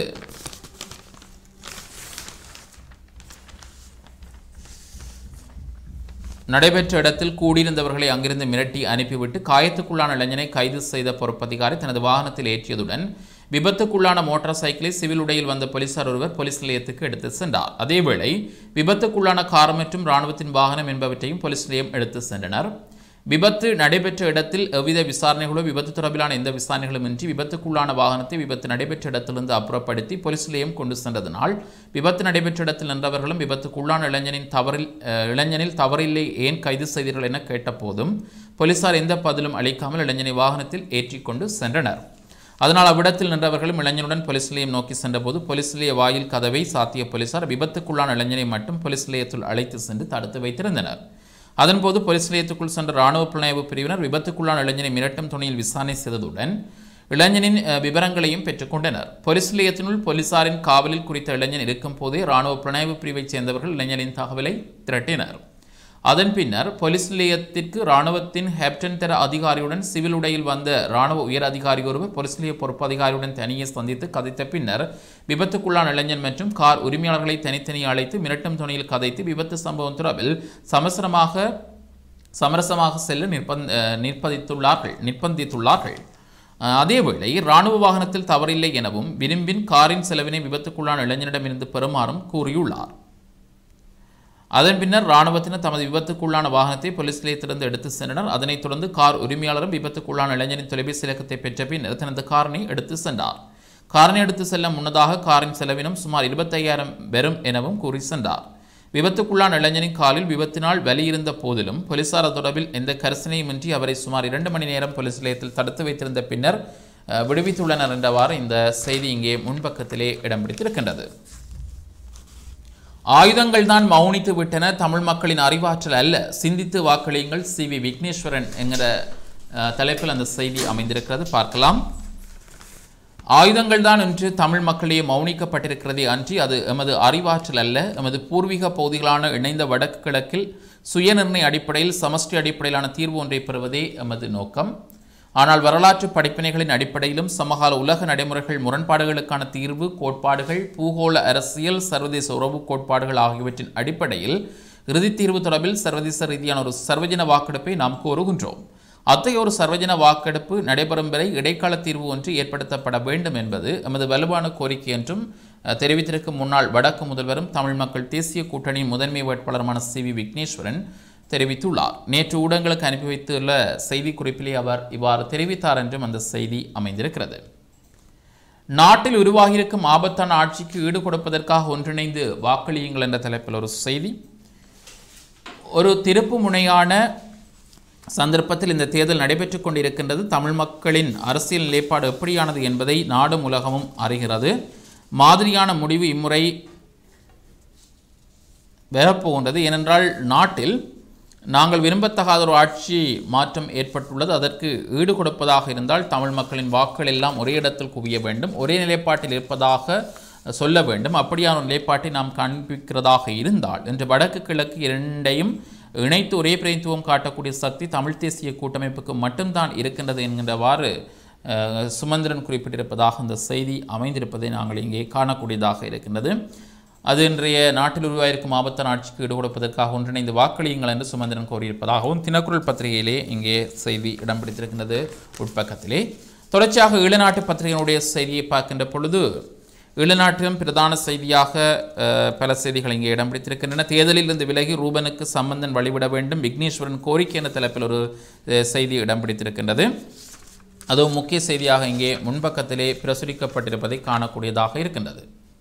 நடைபெற்ற இடத்தில் கூடியிருந்தவர்களை அங்கிருந்து மிரட்டி அனுப்பிவிட்டு காயத்துக்குள்ளான இளைஞனை கைது செய்த பொறுப்பதிகாரி தனது வாகனத்தில் ஏற்றியதுடன் விபத்துக்குள்ளான மோட்டார் சைக்கிளை சிவில் உடையில் வந்த போலீசார் ஒருவர் போலீஸ் நிலையத்துக்கு எடுத்து சென்றார் அதேவேளை விபத்துக்குள்ளான கார் மற்றும் இராணுவத்தின் வாகனம் என்பவற்றையும் போலீஸ் நிலையம் எடுத்து சென்றனர் விபத்து நடைபெற்ற இடத்தில் எவ்வித விசாரணைகளோ விபத்து தொடர்பிலான எந்த விசாரணைகளும் இன்றி விபத்துக்குள்ளான வாகனத்தை விபத்து நடைபெற்ற இடத்திலிருந்து அப்புறப்படுத்தி போலீஸ் நிலையம் கொண்டு சென்றதனால் விபத்து நடைபெற்ற இடத்தில் நின்றவர்களும் விபத்துக்குள்ளான இளைஞனின் தவறில் அஹ், இளைஞனில் தவறில்லை ஏன் கைது செய்தீர்கள் என கேட்டபோதும் போலீசார் எந்த பதிலும் அளிக்காமல் இளைஞனை வாகனத்தில் ஏற்றிக்கொண்டு சென்றனர் அதனால் அவ்விடத்தில் நின்றவர்களும் இளைஞனுடன் போலீஸ் நிலையம் நோக்கி சென்றபோது போலீஸ் நிலைய வாயில் கதவை சாத்திய போலீசார் விபத்துக்குள்ளான இளைஞனை மட்டும் போலீஸ் நிலையத்தில் அழைத்து சென்று தடுத்து வைத்திருந்தனர் அதன்போது போலீஸ் நிலையத்துக்குள் சென்ற ராணுவ புலனாய்வு பிரிவினர் விபத்துக்குள்ளான இளைஞனை மிரட்டும் துணியில் விசாரணை செய்ததுடன் இளைஞனின் அஹ், விவரங்களையும் பெற்றுக்கொண்டனர் போலீஸ் நிலையத்தினுள் போலீசாரின் காவலில் குறித்த இளைஞன் இருக்கும் போதே ராணுவ புலனாய்வு பிரிவைச் சேர்ந்தவர்கள் இளைஞனின் தகவலை திரட்டினர் அதன் பின்னர் போலீஸ் நிலையத்திற்கு ராணுவத்தின் கேப்டன் தர அதிகாரியுடன் சிவில் உடையில் வந்த ராணுவ உயர் அதிகாரி ஒருவர் போலீஸ் நிலைய பொறுப்பு அதிகாரியுடன் தனியே சந்தித்து கதைத்த பின்னர் விபத்துக்குள்ளான இளைஞன் மற்றும் கார் உரிமையாளர்களை தனித்தனியே அழைத்து மிரட்டும் துணியில் கதைத்து விபத்து சம்பவம் தொடர்பில் சமசரமாக சமரசமாக செல்ல நிர்பந்த அஹ், நிர்பந்தித்துள்ளார்கள் நிர்பந்தித்துள்ளார்கள் அஹ், அதேவேளை இராணுவ வாகனத்தில் தவறில்லை எனவும் விரும்பின் காரின் செலவினை விபத்துக்குள்ளான இளைஞனிடமிருந்து பெறுமாறும் கூறியுள்ளார் அதன் பின்னர் இராணுவத்தினர் தமது விபத்துக்குள்ளான வாகனத்தை போலீஸ் நிலையத்திலிருந்து எடுத்து சென்றனர் அதனைத் தொடர்ந்து கார் உரிமையாளரும் விபத்துக்குள்ளான இளைஞரின் தொலைபேசி இலக்கத்தை பெற்ற பின்னர் தனது காரினை எடுத்து சென்றார் காரினை எடுத்து செல்ல முன்னதாக காரின் செலவினம் சுமார் இருபத்தையாயிரம் வெறும் எனவும் கூறி சென்றார் விபத்துக்குள்ளான இளைஞனின் காலில் விபத்தினால் வலி இருந்த போதிலும் போலீசார் அது தொடர்பில் எந்த கரிசனையுமின்றி அவரை சுமார் இரண்டு மணி நேரம் போலீஸ் நிலையத்தில் தடுத்து வைத்திருந்த பின்னர் அஹ், விடுவித்துள்ளனர் என்றவாறு இந்த செய்தி இங்கே முன்பக்கத்திலே இடம் பிடித்திருக்கின்றது ஆயுதங்கள் தான் மௌனித்து விட்டன தமிழ் மக்களின் அறிவாற்றல் அல்ல சிந்தித்து வாக்களியுங்கள் சி வி விக்னேஸ்வரன் என்கிற அஹ், தலைப்பில் அந்த செய்தி அமைந்திருக்கிறது பார்க்கலாம் ஆயுதங்கள் தான் இன்று தமிழ் மக்களையே மௌனிக்கப்பட்டிருக்கிறதே அன்றி அது எமது அறிவாற்றல் அல்ல எமது பூர்வீக பகுதிகளான இணைந்த வடக்கு கிழக்கில் சுயநிர்ணய அடிப்படையில் சமஷ்டி அடிப்படையிலான தீர்வு ஒன்றை பெறுவதே எமது நோக்கம் ஆனால் வரலாற்று படிப்பினைகளின் அடிப்படையிலும் சமகால உலக நடைமுறைகள் முரண்பாடுகளுக்கான தீர்வு கோட்பாடுகள் பூகோள அரசியல் சர்வதேச உறவு கோட்பாடுகள் ஆகியவற்றின் அடிப்படையில் இறுதித் தீர்வு தொடர்பில் சர்வதேச ரீதியான ஒரு சர்வஜன வாக்கெடுப்பை நாம் கோருகின்றோம் அத்தகைய ஒரு சர்வஜன வாக்கெடுப்பு நடைபெறும் வரை இடைக்கால தீர்வு ஒன்று ஏற்படுத்தப்பட வேண்டும் என்பது எமது வலுவான கோரிக்கை என்றும் அஹ், தெரிவித்திருக்கும் முன்னாள் வடக்கு முதல்வரும் தமிழ் மக்கள் தேசிய கூட்டணியின் முதன்மை வேட்பாளருமான சி வி விக்னேஸ்வரன் தெரிவித்துள்ளார் நேற்று ஊடகங்களுக்கு அனுப்பி வைத்துள்ள செய்திக்குறிப்பிலே அவர் இவ்வாறு தெரிவித்தார் என்றும் அந்த செய்தி அமைந்திருக்கிறது நாட்டில் உருவாகியிருக்கும் ஆபத்தான ஆட்சிக்கு ஈடு கொடுப்பதற்காக ஒன்றிணைந்து வாக்களியுங்கள் என்ற தலைப்பில் ஒரு செய்தி ஒரு திருப்பு முனையான சந்தர்ப்பத்தில் இந்த தேர்தல் நடைபெற்றுக் கொண்டிருக்கின்றது தமிழ் மக்களின் அரசியல் நிலைப்பாடு எப்படியானது என்பதை நாடும் உலகமும் அறிகிறது மாதிரியான முடிவு இம்முறை வரப்போகின்றது ஏனென்றால் நாட்டில் நாங்கள் விரும்பத்தகாத ஒரு ஆட்சி மாற்றம் ஏற்பட்டுள்ளது அதற்கு ஈடு கொடுப்பதாக இருந்தால் தமிழ் மக்களின் வாக்குகள் எல்லாம் ஒரே இடத்தில் குவிய வேண்டும் ஒரே நிலைப்பாட்டில் இருப்பதாக சொல்ல வேண்டும் அப்படியான ஒரு நிலைப்பாட்டை நாம் காண்பிக்கிறதாக இருந்தால் இன்று வடக்கு கிழக்கு இரண்டையும் இணைத்து ஒரே பிரதித்துவம் காட்டக்கூடிய சக்தி தமிழ் தேசிய கூட்டமைப்புக்கு மட்டும்தான் இருக்கின்றது என்கின்றவாறு அஹ், சுமந்திரன் குறிப்பிட்டிருப்பதாக இந்த செய்தி அமைந்திருப்பதை நாங்கள் இங்கே காணக்கூடியதாக இருக்கின்றது அது இன்றைய நாட்டில் உருவாயிருக்கும் ஆபத்தான ஆட்சிக்கு ஈடு கொடுப்பதற்காக ஒன்றிணைந்து வாக்களியுங்கள் என்று சுமந்திரன் கோரியிருப்பதாகவும் தினக்குரல் பத்திரிகையிலே இங்கே செய்தி இடம் பிடித்திருக்கின்றது உட்பக்கத்திலே தொடர்ச்சியாக ஈழநாட்டு பத்திரிகையினுடைய செய்தியை பார்க்கின்ற பொழுது ஈழநாட்டிலும் பிரதான செய்தியாக அஹ், பல செய்திகள் இங்கே இடம் பிடித்திருக்கின்றன தேர்தலில் இருந்து விலகி ரூபனுக்கு சம்பந்தன் வழிவிட வேண்டும் விக்னேஸ்வரன் கோரிக்கை என்ற தலைப்பில் ஒரு அஹ், செய்தி இடம் பிடித்திருக்கின்றது அதுவும் முக்கிய செய்தியாக இங்கே முன்பக்கத்திலே பிரசுரிக்கப்பட்டிருப்பதை காணக்கூடியதாக இருக்கின்றது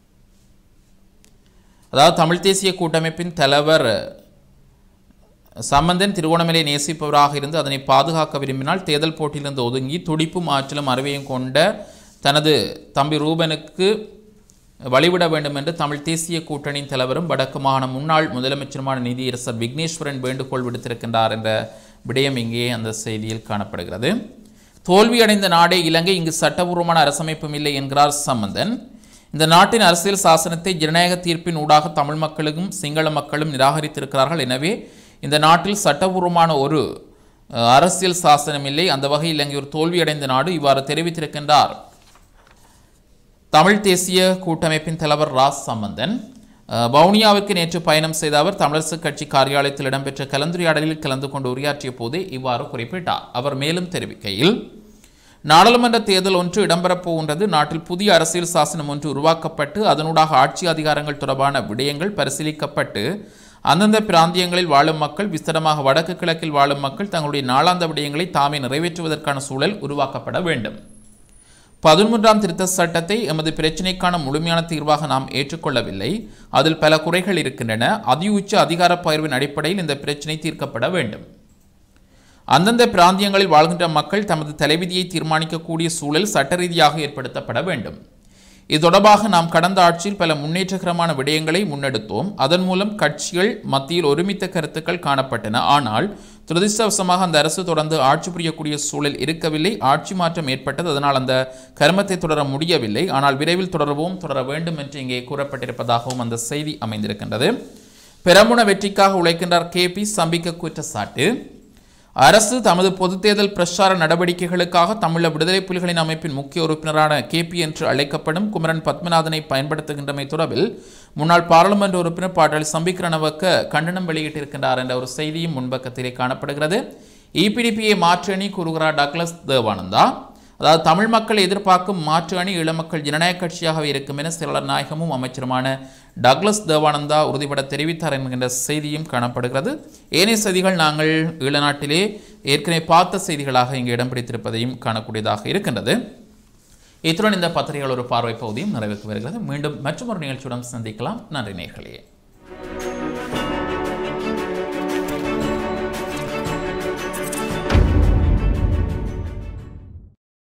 அதாவது தமிழ் தேசிய கூட்டமைப்பின் தலைவர் சம்பந்தன் திருவோணமலை நேசிப்பவராக இருந்து அதனை பாதுகாக்க விரும்பினால் தேர்தல் போட்டியிலிருந்து ஒதுங்கி துடிப்பும் ஆற்றலும் அறிவையும் கொண்ட தனது தம்பி ரூபனுக்கு வழிவிட வேண்டும் என்று தமிழ் தேசிய கூட்டணியின் தலைவரும் வடக்கு மாகாண முன்னாள் முதலமைச்சருமான நீதியரசர் விக்னேஸ்வரன் வேண்டுகோள் விடுத்திருக்கின்றார் என்ற விடயம் இங்கே அந்த செய்தியில் காணப்படுகிறது தோல்வியடைந்த நாடே இலங்கை இங்கு சட்டபூர்வமான அரசமைப்பும் இல்லை என்கிறார் சம்பந்தன் இந்த நாட்டின் அரசியல் சாசனத்தை ஜனநாயக தீர்ப்பின் ஊடாக தமிழ் மக்களும் சிங்கள மக்களும் நிராகரித்திருக்கிறார்கள் எனவே இந்த நாட்டில் சட்டபூர்வமான ஒரு அஹ், அரசியல் சாசனம் இல்லை அந்த வகையில் இலங்கை ஒரு தோல்வியடைந்த நாடு இவ்வாறு தெரிவித்திருக்கின்றார் தமிழ் தேசிய கூட்டமைப்பின் தலைவர் ராஸ் சம்பந்தன் அஹ், வவுனியாவுக்கு நேற்று பயணம் செய்த அவர் தமிழரசுக் கட்சி காரியாலயத்தில் இடம்பெற்ற கலந்துரையாடலில் கலந்து கொண்டு உரையாற்றிய போதே இவ்வாறு குறிப்பிட்டார் அவர் மேலும் தெரிவிக்கையில் நாடாளுமன்ற தேர்தல் ஒன்று இடம்பெறப் போகின்றது நாட்டில் புதிய அரசியல் சாசனம் ஒன்று உருவாக்கப்பட்டு அதனூடாக ஆட்சி அதிகாரங்கள் தொடர்பான விடயங்கள் பரிசீலிக்கப்பட்டு அந்தந்த பிராந்தியங்களில் வாழும் மக்கள் விஸ்தரமாக வடக்கு கிழக்கில் வாழும் மக்கள் தங்களுடைய நாளாந்த விடயங்களை தாமே நிறைவேற்றுவதற்கான சூழல் உருவாக்கப்பட வேண்டும் பதிமூன்றாம் திருத்த சட்டத்தை எமது பிரச்சினைக்கான முழுமையான தீர்வாக நாம் ஏற்றுக்கொள்ளவில்லை அதில் பல குறைகள் இருக்கின்றன அதியுச்ச அதிகார பகிர்வின் அடிப்படையில் இந்த பிரச்சினை தீர்க்கப்பட வேண்டும் அந்தந்த பிராந்தியங்களில் வாழ்கின்ற மக்கள் தமது தலைவிதியை தீர்மானிக்கக்கூடிய சூழல் சட்ட ரீதியாக ஏற்படுத்தப்பட வேண்டும் இது தொடர்பாக நாம் கடந்த ஆட்சியில் பல முன்னேற்றகரமான விடயங்களை முன்னெடுத்தோம் அதன் மூலம் கட்சிகள் மத்தியில் ஒருமித்த கருத்துக்கள் காணப்பட்டன ஆனால் துரதிர்ஷ்டவசமாக அந்த அரசு தொடர்ந்து ஆட்சி புரியக்கூடிய சூழல் இருக்கவில்லை ஆட்சி மாற்றம் ஏற்பட்டது அதனால் அந்த கர்மத்தை தொடர முடியவில்லை ஆனால் விரைவில் தொடரவும் தொடர வேண்டும் என்று இங்கே கூறப்பட்டிருப்பதாகவும் அந்த செய்தி அமைந்திருக்கின்றது பெரமுன வெற்றிக்காக உழைக்கின்றார் கே பி சம்பிக்க குற்றச்சாட்டு அரசு தமது பொதுத் தேர்தல் பிரச்சார நடவடிக்கைகளுக்காக தமிழ விடுதலை புலிகளின் அமைப்பின் முக்கிய உறுப்பினரான கேபி என்று அழைக்கப்படும் குமரன் பத்மநாதனை பயன்படுத்துகின்றமை தொடர்பில் முன்னாள் பாராளுமன்ற உறுப்பினர் பாட்டாளி சம்பிக்கரணவக்க கண்டனம் வெளியிட்டிருக்கின்றார் என்ற ஒரு செய்தியும் முன்பக்கத்திலே காணப்படுகிறது இபிடிபியை மாற்று அணி கூறுகிறார் டக்ளஸ் தேவானந்தா அதாவது தமிழ் மக்கள் எதிர்பார்க்கும் மாற்று அணி ஈழமக்கள் ஜனநாயக கட்சியாகவே இருக்கும் என செயலாளர் நாயகமும் அமைச்சருமான டக்ளஸ் தேவானந்தா உறுதிபட தெரிவித்தார் என்கின்ற செய்தியும் காணப்படுகிறது ஏனைய செய்திகள் நாங்கள் ஈழநாட்டிலே ஏற்கனவே பார்த்த செய்திகளாக இங்கு இடம் பிடித்திருப்பதையும் காணக்கூடியதாக இருக்கின்றது இத்துடன் இந்த பத்திரிகைகள் ஒரு பார்வை பகுதியும் நிறைவேற்றி வருகிறது மீண்டும் மற்றொரு நிகழ்ச்சியுடன் சந்திக்கலாம் நன்றி நேர்களே